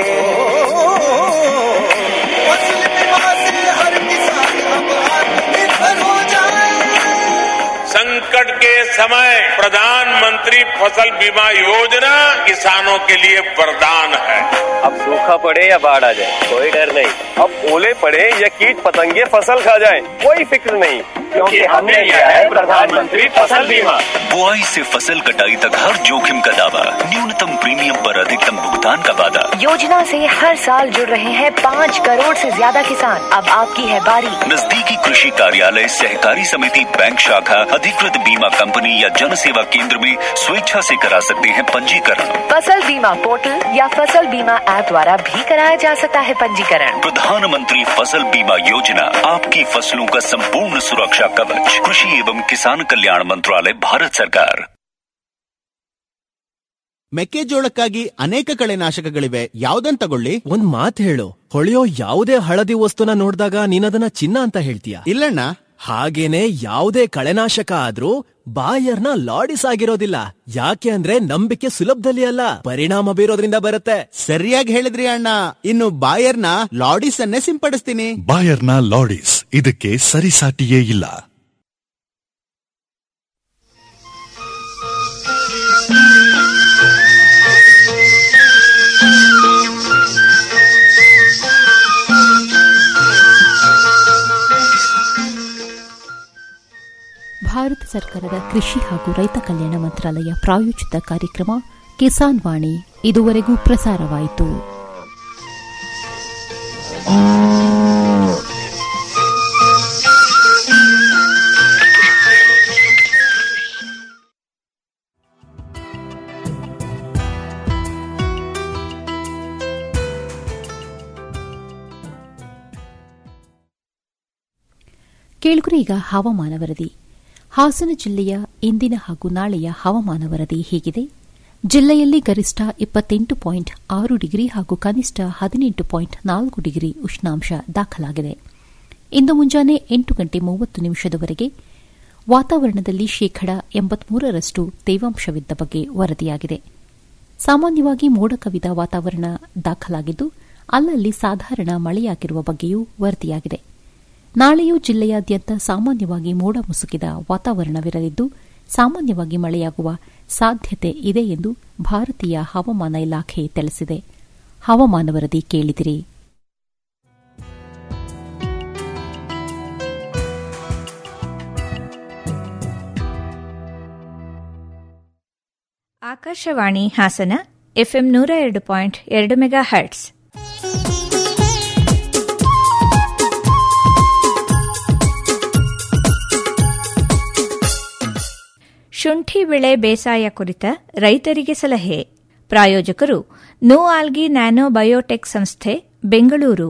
फसल बीमा से हर किसान अब आत्मनिर्भर हो जाए संकट के समय प्रधानमंत्री फसल बीमा योजना किसानों के लिए वरदान है अब सूखा पड़े या बाढ़ आ जाए कोई डर नहीं अब ओले पड़े या कीट पतंगे फसल खा जाए कोई फिक्र नहीं क्योंकि हमने लिया है प्रधानमंत्री फसल बीमा बुआई से फसल कटाई तक हर जोखिम का दावा न्यूनतम प्रीमियम पर अधिकतम भुगतान का वादा योजना से हर साल जुड़ रहे हैं पाँच करोड़ से ज्यादा किसान अब आपकी है बारी नजदीकी कृषि कार्यालय सहकारी समिति बैंक शाखा अधिकृत बीमा कंपनी या जन सेवा केंद्र में स्वेच्छा से करा सकते हैं पंजीकरण फसल बीमा पोर्टल या फसल बीमा ऐप द्वारा भी कराया जा सकता है पंजीकरण प्रधानमंत्री फसल बीमा योजना आपकी फसलों का संपूर्ण सुरक्षा कवच कृषि एवं किसान कल्याण मंत्रालय भारत सरकार ಮೆಕ್ಕೆಜೋಳಕ್ಕಾಗಿ ಅನೇಕ ಕಳೆನಾಶಕಗಳಿವೆ ಯಾವ್ದನ್ ತಗೊಳ್ಳಿ ಒಂದ್ ಮಾತ್ ಹೇಳು ಹೊಳೆಯೋ ಯಾವುದೇ ಹಳದಿ ವಸ್ತುನ ನೋಡಿದಾಗ ನೀನದನ್ನ ಚಿನ್ನ ಅಂತ ಹೇಳ್ತೀಯ ಇಲ್ಲಣ್ಣ ಹಾಗೇನೆ ಯಾವುದೇ ಕಳೆನಾಶಕ ಆದ್ರೂ ಬಾಯರ್ನ ಲಾಡಿಸ್ ಆಗಿರೋದಿಲ್ಲ ಯಾಕೆ ಅಂದ್ರೆ ನಂಬಿಕೆ ಸುಲಭದಲ್ಲಿ ಅಲ್ಲ ಪರಿಣಾಮ ಬೀರೋದ್ರಿಂದ ಬರುತ್ತೆ ಸರಿಯಾಗಿ ಹೇಳಿದ್ರಿ ಅಣ್ಣ ಇನ್ನು ಬಾಯರ್ನ ಲಾಡಿಸ್ ಅನ್ನೇ ಸಿಂಪಡಿಸ್ತೀನಿ ಬಾಯರ್ನ ಲಾಡಿಸ್ ಇದಕ್ಕೆ ಸರಿಸಾಟಿಯೇ ಇಲ್ಲ ಭಾರತ ಸರ್ಕಾರದ ಕೃಷಿ ಹಾಗೂ ರೈತ ಕಲ್ಯಾಣ ಮಂತ್ರಾಲಯ ಪ್ರಾಯೋಜಿತ ಕಾರ್ಯಕ್ರಮ ಕಿಸಾನ್ ವಾಣಿ ಇದುವರೆಗೂ ಪ್ರಸಾರವಾಯಿತು ಕೇಳುಗರೆ ಈಗ ಹವಾಮಾನ ವರದಿ ಹಾಸನ ಜಿಲ್ಲೆಯ ಇಂದಿನ ಹಾಗೂ ನಾಳೆಯ ಹವಾಮಾನ ವರದಿ ಹೀಗಿದೆ ಜಿಲ್ಲೆಯಲ್ಲಿ ಗರಿಷ್ಠ ಇಪ್ಪತ್ತೆಂಟು ಪಾಯಿಂಟ್ ಆರು ಡಿಗ್ರಿ ಹಾಗೂ ಕನಿಷ್ಠ ಹದಿನೆಂಟು ಪಾಯಿಂಟ್ ನಾಲ್ಕು ಡಿಗ್ರಿ ಉಷ್ಣಾಂಶ ದಾಖಲಾಗಿದೆ ಇಂದು ಮುಂಜಾನೆ ಎಂಟು ಗಂಟೆ ಮೂವತ್ತು ನಿಮಿಷದವರೆಗೆ ವಾತಾವರಣದಲ್ಲಿ ಶೇಕಡ ಎಂಬತ್ಮೂರರಷ್ಟು ತೇವಾಂಶವಿದ್ದ ಬಗ್ಗೆ ವರದಿಯಾಗಿದೆ ಸಾಮಾನ್ಯವಾಗಿ ಮೋಡ ಕವಿದ ವಾತಾವರಣ ದಾಖಲಾಗಿದ್ದು ಅಲ್ಲಲ್ಲಿ ಸಾಧಾರಣ ಮಳೆಯಾಗಿರುವ ಬಗ್ಗೆಯೂ ವರದಿಯಾಗಿದೆ ನಾಳೆಯೂ ಜಿಲ್ಲೆಯಾದ್ಯಂತ ಸಾಮಾನ್ಯವಾಗಿ ಮೋಡ ಮುಸುಕಿದ ವಾತಾವರಣವಿರಲಿದ್ದು ಸಾಮಾನ್ಯವಾಗಿ ಮಳೆಯಾಗುವ ಸಾಧ್ಯತೆ ಇದೆ ಎಂದು ಭಾರತೀಯ ಹವಾಮಾನ ಇಲಾಖೆ ತಿಳಿಸಿದೆ ಹವಾಮಾನ ವರದಿ ಕೇಳಿದಿರಿ ಆಕಾಶವಾಣಿ ಹಾಸನ ಎಫ್ಎಂ ನೂರ ಎರಡು ಪಾಯಿಂಟ್ ಎರಡು ಮೆಗಾ ಹರ್ಟ್ಸ್ ಶುಂಠಿ ಬೆಳೆ ಬೇಸಾಯ ಕುರಿತ ರೈತರಿಗೆ ಸಲಹೆ ಪ್ರಾಯೋಜಕರು ನೋ ಆಲ್ಗಿ ನ್ಯಾನೋ ಬಯೋಟೆಕ್ ಸಂಸ್ಥೆ ಬೆಂಗಳೂರು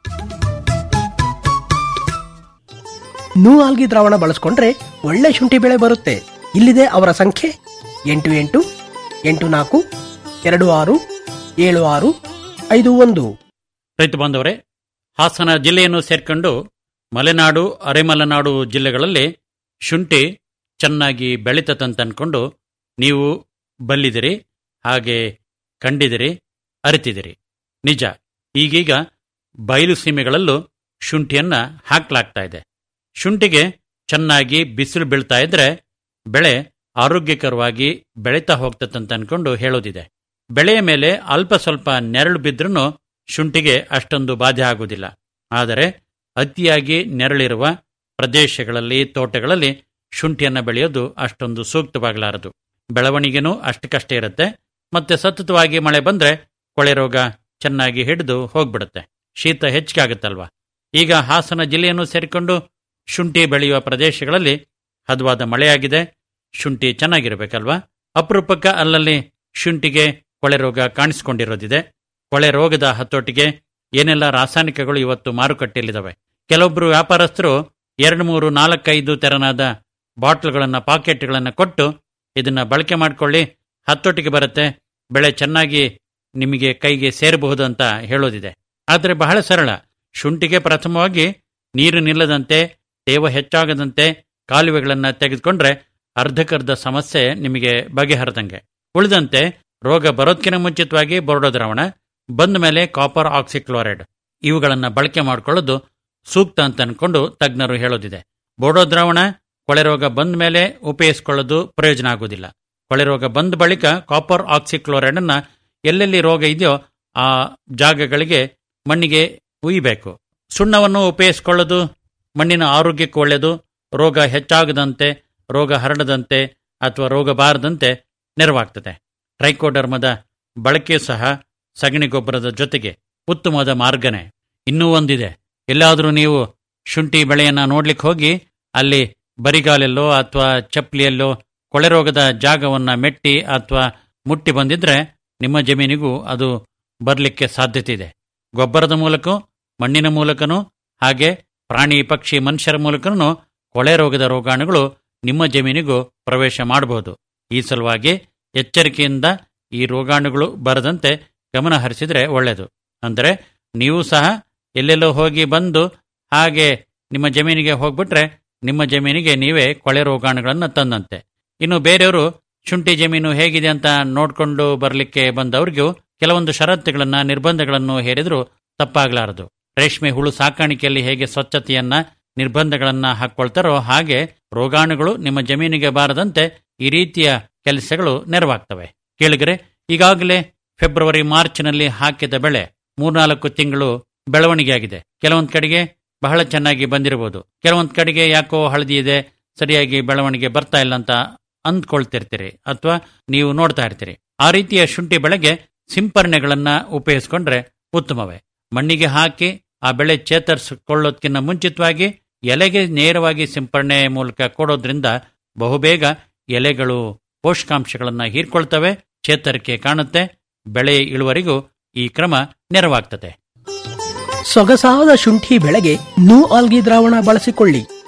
ನೂ ಆಲ್ಗಿ ದ್ರಾವಣ ಬಳಸ್ಕೊಂಡ್ರೆ ಒಳ್ಳೆ ಶುಂಠಿ ಬೆಳೆ ಬರುತ್ತೆ ಇಲ್ಲಿದೆ ಅವರ ಸಂಖ್ಯೆ ಎಂಟು ಎಂಟು ಎಂಟು ನಾಲ್ಕು ಎರಡು ಆರು ಏಳು ಆರು ಐದು ಒಂದು ರೈತ ಬಾಂಧವರೇ ಹಾಸನ ಜಿಲ್ಲೆಯನ್ನು ಸೇರ್ಕೊಂಡು ಮಲೆನಾಡು ಅರೆಮಲೆನಾಡು ಜಿಲ್ಲೆಗಳಲ್ಲಿ ಶುಂಠಿ ಚೆನ್ನಾಗಿ ಬೆಳೀತದಂತ ಅನ್ಕೊಂಡು ನೀವು ಬಲ್ಲಿದಿರಿ ಹಾಗೆ ಕಂಡಿದಿರಿ ಅರಿತಿದಿರಿ ನಿಜ ಈಗೀಗ ಬಯಲು ಸೀಮೆಗಳಲ್ಲೂ ಶುಂಠಿಯನ್ನ ಹಾಕ್ಲಾಗ್ತಾ ಇದೆ ಶುಂಠಿಗೆ ಚೆನ್ನಾಗಿ ಬಿಸಿಲು ಬೀಳ್ತಾ ಇದ್ರೆ ಬೆಳೆ ಆರೋಗ್ಯಕರವಾಗಿ ಬೆಳೀತಾ ಹೋಗ್ತದಂತ ಅನ್ಕೊಂಡು ಹೇಳೋದಿದೆ ಬೆಳೆಯ ಮೇಲೆ ಅಲ್ಪ ಸ್ವಲ್ಪ ನೆರಳು ಬಿದ್ರೂ ಶುಂಠಿಗೆ ಅಷ್ಟೊಂದು ಬಾಧೆ ಆಗುವುದಿಲ್ಲ ಆದರೆ ಅತಿಯಾಗಿ ನೆರಳಿರುವ ಪ್ರದೇಶಗಳಲ್ಲಿ ತೋಟಗಳಲ್ಲಿ ಶುಂಠಿಯನ್ನ ಬೆಳೆಯೋದು ಅಷ್ಟೊಂದು ಸೂಕ್ತವಾಗಲಾರದು ಬೆಳವಣಿಗೆನೂ ಅಷ್ಟಕ್ಕಷ್ಟೇ ಇರುತ್ತೆ ಮತ್ತೆ ಸತತವಾಗಿ ಮಳೆ ಬಂದ್ರೆ ಕೊಳೆ ರೋಗ ಚೆನ್ನಾಗಿ ಹಿಡಿದು ಹೋಗ್ಬಿಡುತ್ತೆ ಶೀತ ಹೆಚ್ಚಿಗೆ ಆಗುತ್ತಲ್ವಾ ಈಗ ಹಾಸನ ಜಿಲ್ಲೆಯನ್ನು ಸೇರಿಕೊಂಡು ಶುಂಠಿ ಬೆಳೆಯುವ ಪ್ರದೇಶಗಳಲ್ಲಿ ಹದವಾದ ಮಳೆಯಾಗಿದೆ ಶುಂಠಿ ಚೆನ್ನಾಗಿರಬೇಕಲ್ವಾ ಅಪರೂಪಕ್ಕ ಅಲ್ಲಲ್ಲಿ ಶುಂಠಿಗೆ ಕೊಳೆ ರೋಗ ಕಾಣಿಸಿಕೊಂಡಿರೋದಿದೆ ಕೊಳೆ ರೋಗದ ಹತೋಟಿಗೆ ಏನೆಲ್ಲ ರಾಸಾಯನಿಕಗಳು ಇವತ್ತು ಮಾರುಕಟ್ಟೆಯಲ್ಲಿದ್ದಾವೆ ಕೆಲವೊಬ್ಬರು ವ್ಯಾಪಾರಸ್ಥರು ಎರಡು ಮೂರು ನಾಲ್ಕೈದು ತೆರನಾದ ಬಾಟ್ಲ್ಗಳನ್ನ ಪಾಕೆಟ್ಗಳನ್ನ ಕೊಟ್ಟು ಇದನ್ನ ಬಳಕೆ ಮಾಡ್ಕೊಳ್ಳಿ ಹತೋಟಿಗೆ ಬರುತ್ತೆ ಬೆಳೆ ಚೆನ್ನಾಗಿ ನಿಮಗೆ ಕೈಗೆ ಸೇರಬಹುದು ಅಂತ ಹೇಳೋದಿದೆ ಆದರೆ ಬಹಳ ಸರಳ ಶುಂಠಿಗೆ ಪ್ರಥಮವಾಗಿ ನೀರು ನಿಲ್ಲದಂತೆ ತೇವ ಹೆಚ್ಚಾಗದಂತೆ ಕಾಲುವೆಗಳನ್ನ ತೆಗೆದುಕೊಂಡ್ರೆ ಅರ್ಧಕರ್ಧ ಸಮಸ್ಯೆ ನಿಮಗೆ ಬಗೆಹರದಂಗೆ ಉಳಿದಂತೆ ರೋಗ ಬರೋದಕ್ಕಿಂತ ಮುಂಚಿತವಾಗಿ ಬೋರ್ಡೋ ದ್ರಾವಣ ಬಂದ ಮೇಲೆ ಕಾಪರ್ ಆಕ್ಸಿಕ್ಲೋರೈಡ್ ಇವುಗಳನ್ನ ಬಳಕೆ ಮಾಡಿಕೊಳ್ಳೋದು ಸೂಕ್ತ ಅಂತ ಅನ್ಕೊಂಡು ತಜ್ಞರು ಹೇಳೋದಿದೆ ಬೋರ್ಡೋ ದ್ರಾವಣ ಕೊಳೆ ರೋಗ ಬಂದ ಮೇಲೆ ಉಪಯೋಗಿಸಿಕೊಳ್ಳೋದು ಪ್ರಯೋಜನ ಆಗುವುದಿಲ್ಲ ಕೊಳೆ ರೋಗ ಬಂದ ಬಳಿಕ ಕಾಪರ್ ಆಕ್ಸಿಕ್ಲೋರೈಡ್ ಅನ್ನ ಎಲ್ಲೆಲ್ಲಿ ರೋಗ ಇದೆಯೋ ಆ ಜಾಗಗಳಿಗೆ ಮಣ್ಣಿಗೆ ಉಯ್ಯಬೇಕು ಸುಣ್ಣವನ್ನು ಉಪಯೋಗಿಸಿಕೊಳ್ಳೋದು ಮಣ್ಣಿನ ಆರೋಗ್ಯಕ್ಕೆ ಒಳ್ಳೆಯದು ರೋಗ ಹೆಚ್ಚಾಗದಂತೆ ರೋಗ ಹರಡದಂತೆ ಅಥವಾ ರೋಗ ಬಾರದಂತೆ ನೆರವಾಗ್ತದೆ ಟ್ರೈಕೋಡರ್ಮದ ಬಳಕೆ ಸಹ ಸಗಣಿ ಗೊಬ್ಬರದ ಜೊತೆಗೆ ಉತ್ತಮವಾದ ಮಾರ್ಗನೇ ಇನ್ನೂ ಒಂದಿದೆ ಎಲ್ಲಾದರೂ ನೀವು ಶುಂಠಿ ಬೆಳೆಯನ್ನ ನೋಡ್ಲಿಕ್ಕೆ ಹೋಗಿ ಅಲ್ಲಿ ಬರಿಗಾಲೆಲ್ಲೋ ಅಥವಾ ಚಪ್ಪಲಿಯಲ್ಲೋ ಕೊಳೆ ರೋಗದ ಜಾಗವನ್ನ ಮೆಟ್ಟಿ ಅಥವಾ ಮುಟ್ಟಿ ಬಂದಿದ್ರೆ ನಿಮ್ಮ ಜಮೀನಿಗೂ ಅದು ಬರಲಿಕ್ಕೆ ಸಾಧ್ಯತೆ ಇದೆ ಗೊಬ್ಬರದ ಮೂಲಕ ಮಣ್ಣಿನ ಮೂಲಕನೂ ಹಾಗೆ ಪ್ರಾಣಿ ಪಕ್ಷಿ ಮನುಷ್ಯರ ಮೂಲಕನೂ ಕೊಳೆ ರೋಗದ ರೋಗಾಣುಗಳು ನಿಮ್ಮ ಜಮೀನಿಗೂ ಪ್ರವೇಶ ಮಾಡಬಹುದು ಈ ಸಲುವಾಗಿ ಎಚ್ಚರಿಕೆಯಿಂದ ಈ ರೋಗಾಣುಗಳು ಬರದಂತೆ ಗಮನ ಹರಿಸಿದ್ರೆ ಒಳ್ಳೆಯದು ಅಂದರೆ ನೀವು ಸಹ ಎಲ್ಲೆಲ್ಲೋ ಹೋಗಿ ಬಂದು ಹಾಗೆ ನಿಮ್ಮ ಜಮೀನಿಗೆ ಹೋಗ್ಬಿಟ್ರೆ ನಿಮ್ಮ ಜಮೀನಿಗೆ ನೀವೇ ಕೊಳೆ ರೋಗಾಣುಗಳನ್ನು ತಂದಂತೆ ಇನ್ನು ಬೇರೆಯವರು ಶುಂಠಿ ಜಮೀನು ಹೇಗಿದೆ ಅಂತ ನೋಡ್ಕೊಂಡು ಬರಲಿಕ್ಕೆ ಬಂದವ್ರಿಗೂ ಕೆಲವೊಂದು ಷರತ್ತುಗಳನ್ನ ನಿರ್ಬಂಧಗಳನ್ನು ಹೇರಿದ್ರು ತಪ್ಪಾಗಲಾರದು ರೇಷ್ಮೆ ಹುಳು ಸಾಕಾಣಿಕೆಯಲ್ಲಿ ಹೇಗೆ ಸ್ವಚ್ಛತೆಯನ್ನ ನಿರ್ಬಂಧಗಳನ್ನ ಹಾಕೊಳ್ತಾರೋ ಹಾಗೆ ರೋಗಾಣುಗಳು ನಿಮ್ಮ ಜಮೀನಿಗೆ ಬಾರದಂತೆ ಈ ರೀತಿಯ ಕೆಲಸಗಳು ನೆರವಾಗ್ತವೆ ಕೇಳಿದರೆ ಈಗಾಗಲೇ ಫೆಬ್ರವರಿ ಮಾರ್ಚ್ನಲ್ಲಿ ಹಾಕಿದ ಬೆಳೆ ಮೂರ್ನಾಲ್ಕು ತಿಂಗಳು ಬೆಳವಣಿಗೆಯಾಗಿದೆ ಕೆಲವೊಂದ್ ಕಡೆಗೆ ಬಹಳ ಚೆನ್ನಾಗಿ ಬಂದಿರಬಹುದು ಕೆಲವೊಂದ್ ಕಡೆಗೆ ಯಾಕೋ ಹಳದಿ ಇದೆ ಸರಿಯಾಗಿ ಬೆಳವಣಿಗೆ ಬರ್ತಾ ಇಲ್ಲ ಅಂತ ಅಂದ್ಕೊಳ್ತಿರ್ತೀರಿ ಅಥವಾ ನೀವು ನೋಡ್ತಾ ಇರ್ತೀರಿ ಆ ರೀತಿಯ ಶುಂಠಿ ಬೆಳೆಗೆ ಸಿಂಪರಣೆಗಳನ್ನ ಉಪಯೋಗಿಸ್ಕೊಂಡ್ರೆ ಉತ್ತಮವೇ ಮಣ್ಣಿಗೆ ಹಾಕಿ ಆ ಬೆಳೆ ಚೇತರಿಸಿಕೊಳ್ಳೋದಕ್ಕಿಂತ ಮುಂಚಿತವಾಗಿ ಎಲೆಗೆ ನೇರವಾಗಿ ಸಿಂಪರಣೆ ಮೂಲಕ ಕೊಡೋದ್ರಿಂದ ಬಹುಬೇಗ ಎಲೆಗಳು ಪೋಷಕಾಂಶಗಳನ್ನ ಹೀರ್ಕೊಳ್ತವೆ ಚೇತರಿಕೆ ಕಾಣುತ್ತೆ ಬೆಳೆ ಇಳುವರಿಗೂ ಈ ಕ್ರಮ ನೆರವಾಗ್ತದೆ ಸೊಗಸಾದ ಶುಂಠಿ ಬೆಳೆಗೆ ನೂ ಆಲ್ಗಿ ದ್ರಾವಣ ಬಳಸಿಕೊಳ್ಳಿ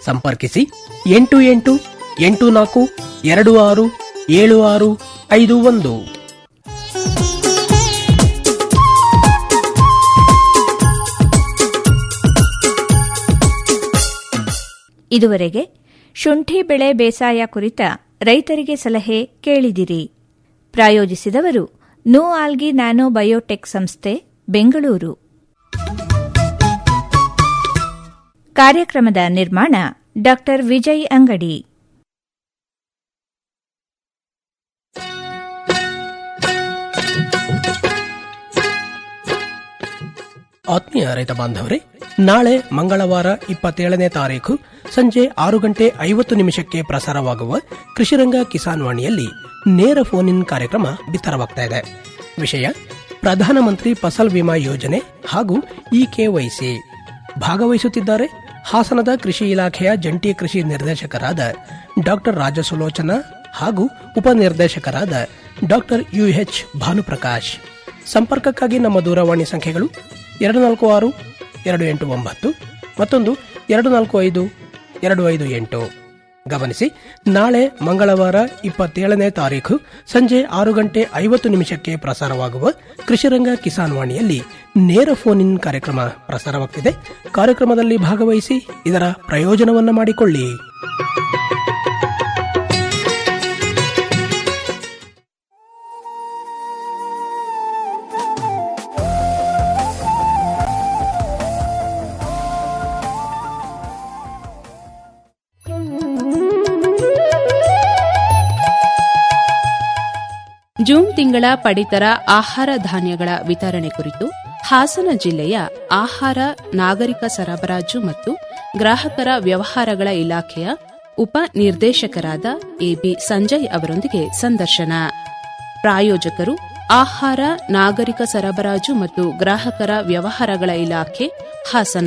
ಸಂಪರ್ಕಿಸಿ ಎಂಟು ಎಂಟು ಎಂಟು ನಾಲ್ಕು ಎರಡು ಆರು ಏಳು ಆರು ಐದು ಒಂದು ಇದುವರೆಗೆ ಶುಂಠಿ ಬೆಳೆ ಬೇಸಾಯ ಕುರಿತ ರೈತರಿಗೆ ಸಲಹೆ ಕೇಳಿದಿರಿ ಪ್ರಾಯೋಜಿಸಿದವರು ನೋ ಆಲ್ಗಿ ನ್ಯಾನೋ ಬಯೋಟೆಕ್ ಸಂಸ್ಥೆ ಬೆಂಗಳೂರು ಕಾರ್ಯಕ್ರಮದ ನಿರ್ಮಾಣ ಡಾ ವಿಜಯ್ ಅಂಗಡಿ ಆತ್ಮೀಯ ರೈತ ಬಾಂಧವರೇ ನಾಳೆ ಮಂಗಳವಾರ ಇಪ್ಪತ್ತೇಳನೇ ತಾರೀಖು ಸಂಜೆ ಆರು ಗಂಟೆ ಐವತ್ತು ನಿಮಿಷಕ್ಕೆ ಪ್ರಸಾರವಾಗುವ ಕೃಷಿರಂಗ ಕಿಸಾನ್ ವಾಣಿಯಲ್ಲಿ ನೇರ ಫೋನ್ ಇನ್ ಕಾರ್ಯಕ್ರಮ ಬಿತ್ತರವಾಗ್ತಾ ಇದೆ ವಿಷಯ ಪ್ರಧಾನಮಂತ್ರಿ ಫಸಲ್ ವಿಮಾ ಯೋಜನೆ ಹಾಗೂ ಇ ಕೆವೈಸಿ ಭಾಗವಹಿಸುತ್ತಿದ್ದಾರೆ ಹಾಸನದ ಕೃಷಿ ಇಲಾಖೆಯ ಜಂಟಿ ಕೃಷಿ ನಿರ್ದೇಶಕರಾದ ಡಾಕ್ಟರ್ ರಾಜಸುಲೋಚನಾ ಹಾಗೂ ಉಪನಿರ್ದೇಶಕರಾದ ಡಾಕ್ಟರ್ ಯುಎಚ್ ಭಾನುಪ್ರಕಾಶ್ ಸಂಪರ್ಕಕ್ಕಾಗಿ ನಮ್ಮ ದೂರವಾಣಿ ಸಂಖ್ಯೆಗಳು ಎರಡು ನಾಲ್ಕು ಆರು ಎರಡು ಎಂಟು ಒಂಬತ್ತು ಮತ್ತೊಂದು ಎರಡು ನಾಲ್ಕು ಐದು ಎರಡು ಐದು ಎಂಟು ಗಮನಿಸಿ ನಾಳೆ ಮಂಗಳವಾರ ಇಪ್ಪತ್ತೇಳನೇ ತಾರೀಖು ಸಂಜೆ ಆರು ಗಂಟೆ ಐವತ್ತು ನಿಮಿಷಕ್ಕೆ ಪ್ರಸಾರವಾಗುವ ಕೃಷಿರಂಗ ಕಿಸಾನ್ ವಾಣಿಯಲ್ಲಿ ನೇರ ಫೋನ್ ಇನ್ ಕಾರ್ಯಕ್ರಮ ಪ್ರಸಾರವಾಗ್ತಿದೆ ಕಾರ್ಯಕ್ರಮದಲ್ಲಿ ಭಾಗವಹಿಸಿ ಇದರ ಪ್ರಯೋಜನವನ್ನ ಮಾಡಿಕೊಳ್ಳಿ ಜೂನ್ ತಿಂಗಳ ಪಡಿತರ ಆಹಾರ ಧಾನ್ಯಗಳ ವಿತರಣೆ ಕುರಿತು ಹಾಸನ ಜಿಲ್ಲೆಯ ಆಹಾರ ನಾಗರಿಕ ಸರಬರಾಜು ಮತ್ತು ಗ್ರಾಹಕರ ವ್ಯವಹಾರಗಳ ಇಲಾಖೆಯ ಉಪ ನಿರ್ದೇಶಕರಾದ ಎಬಿ ಸಂಜಯ್ ಅವರೊಂದಿಗೆ ಸಂದರ್ಶನ ಪ್ರಾಯೋಜಕರು ಆಹಾರ ನಾಗರಿಕ ಸರಬರಾಜು ಮತ್ತು ಗ್ರಾಹಕರ ವ್ಯವಹಾರಗಳ ಇಲಾಖೆ ಹಾಸನ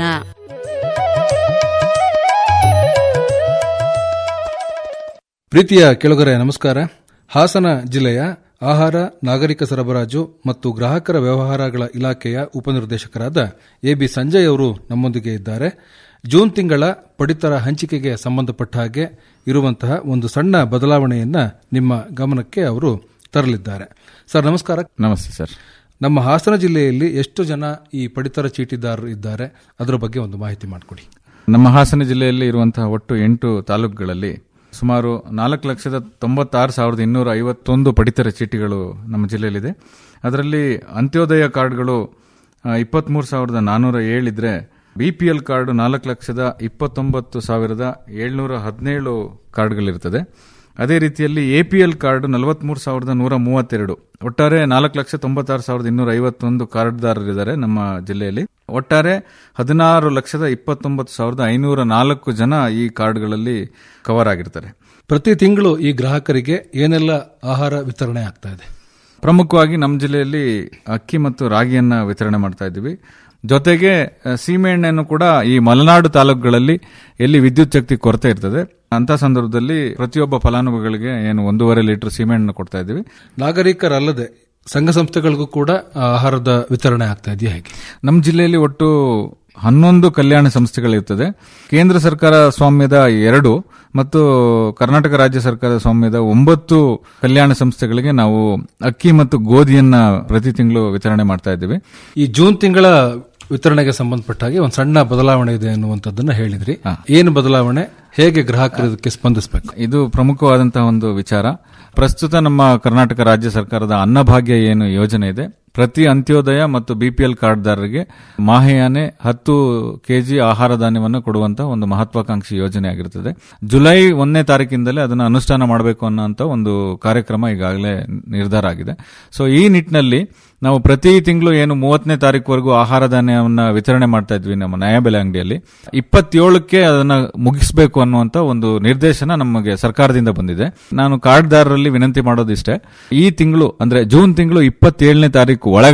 ಪ್ರೀತಿಯ ಕೆಳಗರೆ ನಮಸ್ಕಾರ ಹಾಸನ ಜಿಲ್ಲೆಯ ಆಹಾರ ನಾಗರಿಕ ಸರಬರಾಜು ಮತ್ತು ಗ್ರಾಹಕರ ವ್ಯವಹಾರಗಳ ಇಲಾಖೆಯ ಉಪನಿರ್ದೇಶಕರಾದ ಎಬಿ ಸಂಜಯ್ ಅವರು ನಮ್ಮೊಂದಿಗೆ ಇದ್ದಾರೆ ಜೂನ್ ತಿಂಗಳ ಪಡಿತರ ಹಂಚಿಕೆಗೆ ಸಂಬಂಧಪಟ್ಟ ಹಾಗೆ ಇರುವಂತಹ ಒಂದು ಸಣ್ಣ ಬದಲಾವಣೆಯನ್ನ ನಿಮ್ಮ ಗಮನಕ್ಕೆ ಅವರು ತರಲಿದ್ದಾರೆ ಸರ್ ನಮಸ್ಕಾರ ನಮಸ್ತೆ ಸರ್ ನಮ್ಮ ಹಾಸನ ಜಿಲ್ಲೆಯಲ್ಲಿ ಎಷ್ಟು ಜನ ಈ ಪಡಿತರ ಚೀಟಿದಾರರು ಇದ್ದಾರೆ ಅದರ ಬಗ್ಗೆ ಒಂದು ಮಾಹಿತಿ ಮಾಡಿಕೊಡಿ ನಮ್ಮ ಹಾಸನ ಜಿಲ್ಲೆಯಲ್ಲಿ ಇರುವಂತಹ ಒಟ್ಟು ಎಂಟು ತಾಲೂಕುಗಳಲ್ಲಿ ಸುಮಾರು ನಾಲ್ಕು ಲಕ್ಷದ ತೊಂಬತ್ತಾರು ಸಾವಿರದ ಇನ್ನೂರ ಐವತ್ತೊಂದು ಪಡಿತರ ಚೀಟಿಗಳು ನಮ್ಮ ಜಿಲ್ಲೆಯಲ್ಲಿದೆ ಅದರಲ್ಲಿ ಅಂತ್ಯೋದಯ ಕಾರ್ಡ್ಗಳು ಇಪ್ಪತ್ತ್ಮೂರು ಸಾವಿರದ ನಾನ್ನೂರ ಏಳಿದ್ರೆ ಬಿ ಪಿ ಎಲ್ ಕಾರ್ಡ್ ನಾಲ್ಕು ಲಕ್ಷದ ಇಪ್ಪತ್ತೊಂಬತ್ತು ಸಾವಿರದ ಏಳ್ನೂರ ಹದಿನೇಳು ಕಾರ್ಡ್ಗಳಿರ್ತದೆ ಅದೇ ರೀತಿಯಲ್ಲಿ ಎ ಪಿ ಎಲ್ ಕಾರ್ಡ್ ನಲವತ್ಮೂರು ಸಾವಿರದ ನೂರ ಮೂವತ್ತೆರಡು ಒಟ್ಟಾರೆ ನಾಲ್ಕು ಲಕ್ಷ ತೊಂಬತ್ತಾರು ಸಾವಿರದ ಇನ್ನೂರ ಐವತ್ತೊಂದು ಕಾರ್ಡ್ದಾರರಿದ್ದಾರೆ ನಮ್ಮ ಜಿಲ್ಲೆಯಲ್ಲಿ ಒಟ್ಟಾರೆ ಹದಿನಾರು ಲಕ್ಷದ ಇಪ್ಪತ್ತೊಂಬತ್ತು ಸಾವಿರದ ಐನೂರ ನಾಲ್ಕು ಜನ ಈ ಕಾರ್ಡ್ಗಳಲ್ಲಿ ಕವರ್ ಆಗಿರ್ತಾರೆ ಪ್ರತಿ ತಿಂಗಳು ಈ ಗ್ರಾಹಕರಿಗೆ ಏನೆಲ್ಲ ಆಹಾರ ವಿತರಣೆ ಆಗ್ತಾ ಇದೆ ಪ್ರಮುಖವಾಗಿ ನಮ್ಮ ಜಿಲ್ಲೆಯಲ್ಲಿ ಅಕ್ಕಿ ಮತ್ತು ರಾಗಿಯನ್ನ ವಿತರಣೆ ಮಾಡ್ತಾ ಇದ್ದೀವಿ ಜೊತೆಗೆ ಸೀಮೆಎಣ್ಣೆಯನ್ನು ಕೂಡ ಈ ಮಲೆನಾಡು ತಾಲೂಕುಗಳಲ್ಲಿ ಎಲ್ಲಿ ವಿದ್ಯುತ್ ಶಕ್ತಿ ಕೊರತೆ ಇರ್ತದೆ ಅಂತ ಸಂದರ್ಭದಲ್ಲಿ ಪ್ರತಿಯೊಬ್ಬ ಫಲಾನುಭವಿಗಳಿಗೆ ಏನು ಒಂದೂವರೆ ಲೀಟರ್ ಸೀಮೆಎಣ್ಣೆ ಕೊಡ್ತಾ ಇದ್ದೀವಿ ನಾಗರಿಕರಲ್ಲದೆ ಸಂಘ ಸಂಸ್ಥೆಗಳಿಗೂ ಕೂಡ ಆಹಾರದ ವಿತರಣೆ ಆಗ್ತಾ ಇದೆಯಾ ಹೇಗೆ ನಮ್ಮ ಜಿಲ್ಲೆಯಲ್ಲಿ ಒಟ್ಟು ಹನ್ನೊಂದು ಕಲ್ಯಾಣ ಸಂಸ್ಥೆಗಳಿರ್ತದೆ ಕೇಂದ್ರ ಸರ್ಕಾರ ಸ್ವಾಮ್ಯದ ಎರಡು ಮತ್ತು ಕರ್ನಾಟಕ ರಾಜ್ಯ ಸರ್ಕಾರದ ಸ್ವಾಮ್ಯದ ಒಂಬತ್ತು ಕಲ್ಯಾಣ ಸಂಸ್ಥೆಗಳಿಗೆ ನಾವು ಅಕ್ಕಿ ಮತ್ತು ಗೋಧಿಯನ್ನ ಪ್ರತಿ ತಿಂಗಳು ವಿತರಣೆ ಮಾಡ್ತಾ ಇದ್ದೀವಿ ಈ ಜೂನ್ ತಿಂಗಳ ವಿತರಣೆಗೆ ಸಂಬಂಧಪಟ್ಟ ಹಾಗೆ ಒಂದು ಸಣ್ಣ ಬದಲಾವಣೆ ಇದೆ ಅನ್ನುವಂಥದ್ದನ್ನ ಹೇಳಿದ್ರಿ ಏನು ಬದಲಾವಣೆ ಹೇಗೆ ಗ್ರಾಹಕರು ಇದಕ್ಕೆ ಸ್ಪಂದಿಸಬೇಕು ಇದು ಪ್ರಮುಖವಾದಂತಹ ಒಂದು ವಿಚಾರ ಪ್ರಸ್ತುತ ನಮ್ಮ ಕರ್ನಾಟಕ ರಾಜ್ಯ ಸರ್ಕಾರದ ಅನ್ನಭಾಗ್ಯ ಏನು ಯೋಜನೆ ಇದೆ ಪ್ರತಿ ಅಂತ್ಯೋದಯ ಮತ್ತು ಬಿಪಿಎಲ್ ಕಾರ್ಡ್ದಾರರಿಗೆ ಮಾಹೆಯಾನೆ ಹತ್ತು ಕೆಜಿ ಆಹಾರ ಧಾನ್ಯವನ್ನು ಕೊಡುವಂತಹ ಒಂದು ಮಹತ್ವಾಕಾಂಕ್ಷಿ ಯೋಜನೆ ಆಗಿರುತ್ತದೆ ಜುಲೈ ಒಂದನೇ ತಾರೀಕಿಂದಲೇ ಅದನ್ನು ಅನುಷ್ಠಾನ ಮಾಡಬೇಕು ಅನ್ನೋಂಥ ಒಂದು ಕಾರ್ಯಕ್ರಮ ಈಗಾಗಲೇ ನಿರ್ಧಾರ ಆಗಿದೆ ಸೊ ಈ ನಿಟ್ಟಿನಲ್ಲಿ ನಾವು ಪ್ರತಿ ತಿಂಗಳು ಏನು ಮೂವತ್ತನೇ ತಾರೀಕುವರೆಗೂ ಆಹಾರ ಧಾನ್ಯವನ್ನ ವಿತರಣೆ ಮಾಡ್ತಾ ಇದ್ವಿ ನಮ್ಮ ನ್ಯಾಯಬೆಲೆ ಅಂಗಡಿಯಲ್ಲಿ ಇಪ್ಪತ್ತೇಳಕ್ಕೆ ಅದನ್ನ ಮುಗಿಸಬೇಕು ಅನ್ನುವಂತ ಒಂದು ನಿರ್ದೇಶನ ನಮಗೆ ಸರ್ಕಾರದಿಂದ ಬಂದಿದೆ ನಾನು ಕಾರ್ಡ್ದಾರರಲ್ಲಿ ವಿನಂತಿ ಮಾಡೋದಿಷ್ಟೇ ಈ ತಿಂಗಳು ಅಂದ್ರೆ ಜೂನ್ ತಿಂಗಳು ಇಪ್ಪತ್ತೇಳನೇ ತಾರೀಕು ಒಳಗಡೆ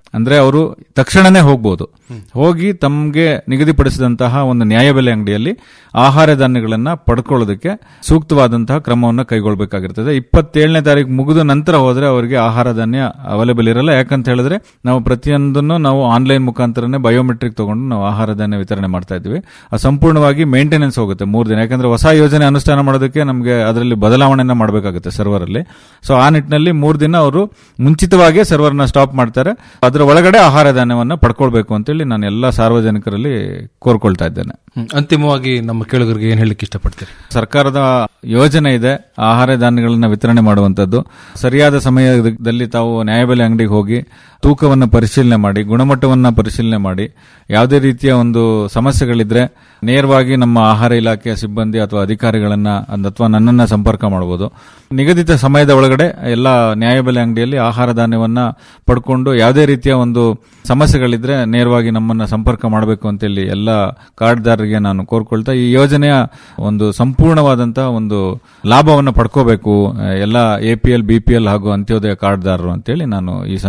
ಅಂದ್ರೆ ಅವರು ತಕ್ಷಣನೇ ಹೋಗ್ಬೋದು ಹೋಗಿ ತಮಗೆ ನಿಗದಿಪಡಿಸಿದಂತಹ ಒಂದು ನ್ಯಾಯಬೆಲೆ ಅಂಗಡಿಯಲ್ಲಿ ಆಹಾರ ಧಾನ್ಯಗಳನ್ನ ಪಡ್ಕೊಳ್ಳೋದಕ್ಕೆ ಸೂಕ್ತವಾದಂತಹ ಕ್ರಮವನ್ನು ಕೈಗೊಳ್ಳಬೇಕಾಗಿರ್ತದೆ ಇಪ್ಪತ್ತೇಳನೇ ತಾರೀಕು ಮುಗಿದ ನಂತರ ಹೋದ್ರೆ ಅವರಿಗೆ ಆಹಾರ ಧಾನ್ಯ ಅವೈಲೇಬಲ್ ಇರಲ್ಲ ಯಾಕಂತ ಹೇಳಿದ್ರೆ ನಾವು ಪ್ರತಿಯೊಂದನ್ನು ನಾವು ಆನ್ಲೈನ್ ಮುಖಾಂತರನೇ ಬಯೋಮೆಟ್ರಿಕ್ ತಗೊಂಡು ನಾವು ಆಹಾರ ಧಾನ್ಯ ವಿತರಣೆ ಮಾಡ್ತಾ ಇದ್ವಿ ಅದು ಸಂಪೂರ್ಣವಾಗಿ ಮೇಂಟೆನೆನ್ಸ್ ಹೋಗುತ್ತೆ ಮೂರು ದಿನ ಯಾಕಂದ್ರೆ ಹೊಸ ಯೋಜನೆ ಅನುಷ್ಠಾನ ಮಾಡೋದಕ್ಕೆ ನಮಗೆ ಅದರಲ್ಲಿ ಬದಲಾವಣೆನ ಮಾಡಬೇಕಾಗುತ್ತೆ ಸರ್ವರ್ ಅಲ್ಲಿ ಸೊ ಆ ನಿಟ್ಟಿನಲ್ಲಿ ಮೂರು ದಿನ ಅವರು ಮುಂಚಿತವಾಗಿ ಸರ್ವರ್ನ ಸ್ಟಾಪ್ ಮಾಡ್ತಾರೆ ಅದರ ಒಳಗಡೆ ಆಹಾರ ಧಾನ್ಯವನ್ನ ಪಡ್ಕೊಳ್ಬೇಕು ಅಂತೇಳಿ ನಾನು ಎಲ್ಲ ಸಾರ್ವಜನಿಕರಲ್ಲಿ ಕೋರ್ಕೊಳ್ತಾ ಇದ್ದೇನೆ ಹ್ಮ್. ಅಂತಿಮವಾಗಿ ನಮ್ಮ ಕೇಳುಗರಿಗೆ ಏನ್ ಹೇಳಲಿಕ್ಕೆ ಇಷ್ಟಪಡ್ತೀರಿ ಸರ್ಕಾರದ ಯೋಜನೆ ಇದೆ ಆಹಾರ ಧಾನ್ಯಗಳನ್ನ ವಿತರಣೆ ಮಾಡುವಂತದ್ದು ಸರಿಯಾದ ಸಮಯದಲ್ಲಿ ತಾವು ನ್ಯಾಯಬೆಲೆ ಅಂಗಡಿಗೆ ಹೋಗಿ ತೂಕವನ್ನ ಪರಿಶೀಲನೆ ಮಾಡಿ ಗುಣಮಟ್ಟವನ್ನ ಪರಿಶೀಲನೆ ಮಾಡಿ ಯಾವುದೇ ರೀತಿಯ ಒಂದು ಸಮಸ್ಯೆಗಳಿದ್ರೆ ನೇರವಾಗಿ ನಮ್ಮ ಆಹಾರ ಇಲಾಖೆಯ ಸಿಬ್ಬಂದಿ ಅಥವಾ ಅಧಿಕಾರಿಗಳನ್ನ ಅಂದ್- ಅಥವಾ ನನ್ನನ್ನ ಸಂಪರ್ಕ ಮಾಡಬಹುದು ನಿಗದಿತ ಸಮಯದ ಒಳಗಡೆ ಎಲ್ಲ ನ್ಯಾಯಬೆಲೆ ಅಂಗಡಿಯಲ್ಲಿ ಆಹಾರ ಧಾನ್ಯವನ್ನ ಪಡ್ಕೊಂಡು ಯಾವುದೇ ರೀತಿಯ ಒಂದು ಸಮಸ್ಯೆಗಳಿದ್ರೆ ನೇರವಾಗಿ ನಮ್ಮನ್ನ ಸಂಪರ್ಕ ಮಾಡಬೇಕು ಅಂತೇಳಿ ಎಲ್ಲ ಕಾರ್ಡ್ದಾರರಿಗೆ ನಾನು ಕೋರ್ಕೊಳ್ತಾ ಈ ಯೋಜನೆಯ ಒಂದು ಸಂಪೂರ್ಣವಾದಂತಹ ಒಂದು ಲಾಭವನ್ನು ಪಡ್ಕೋಬೇಕು ಎಲ್ಲ A P L B P L ಹಾಗೂ ಅಂತ್ಯೋದಯ ಕಾರ್ಡ್ದಾರರು ಅಂತೇಳಿ ನಾನು ಈ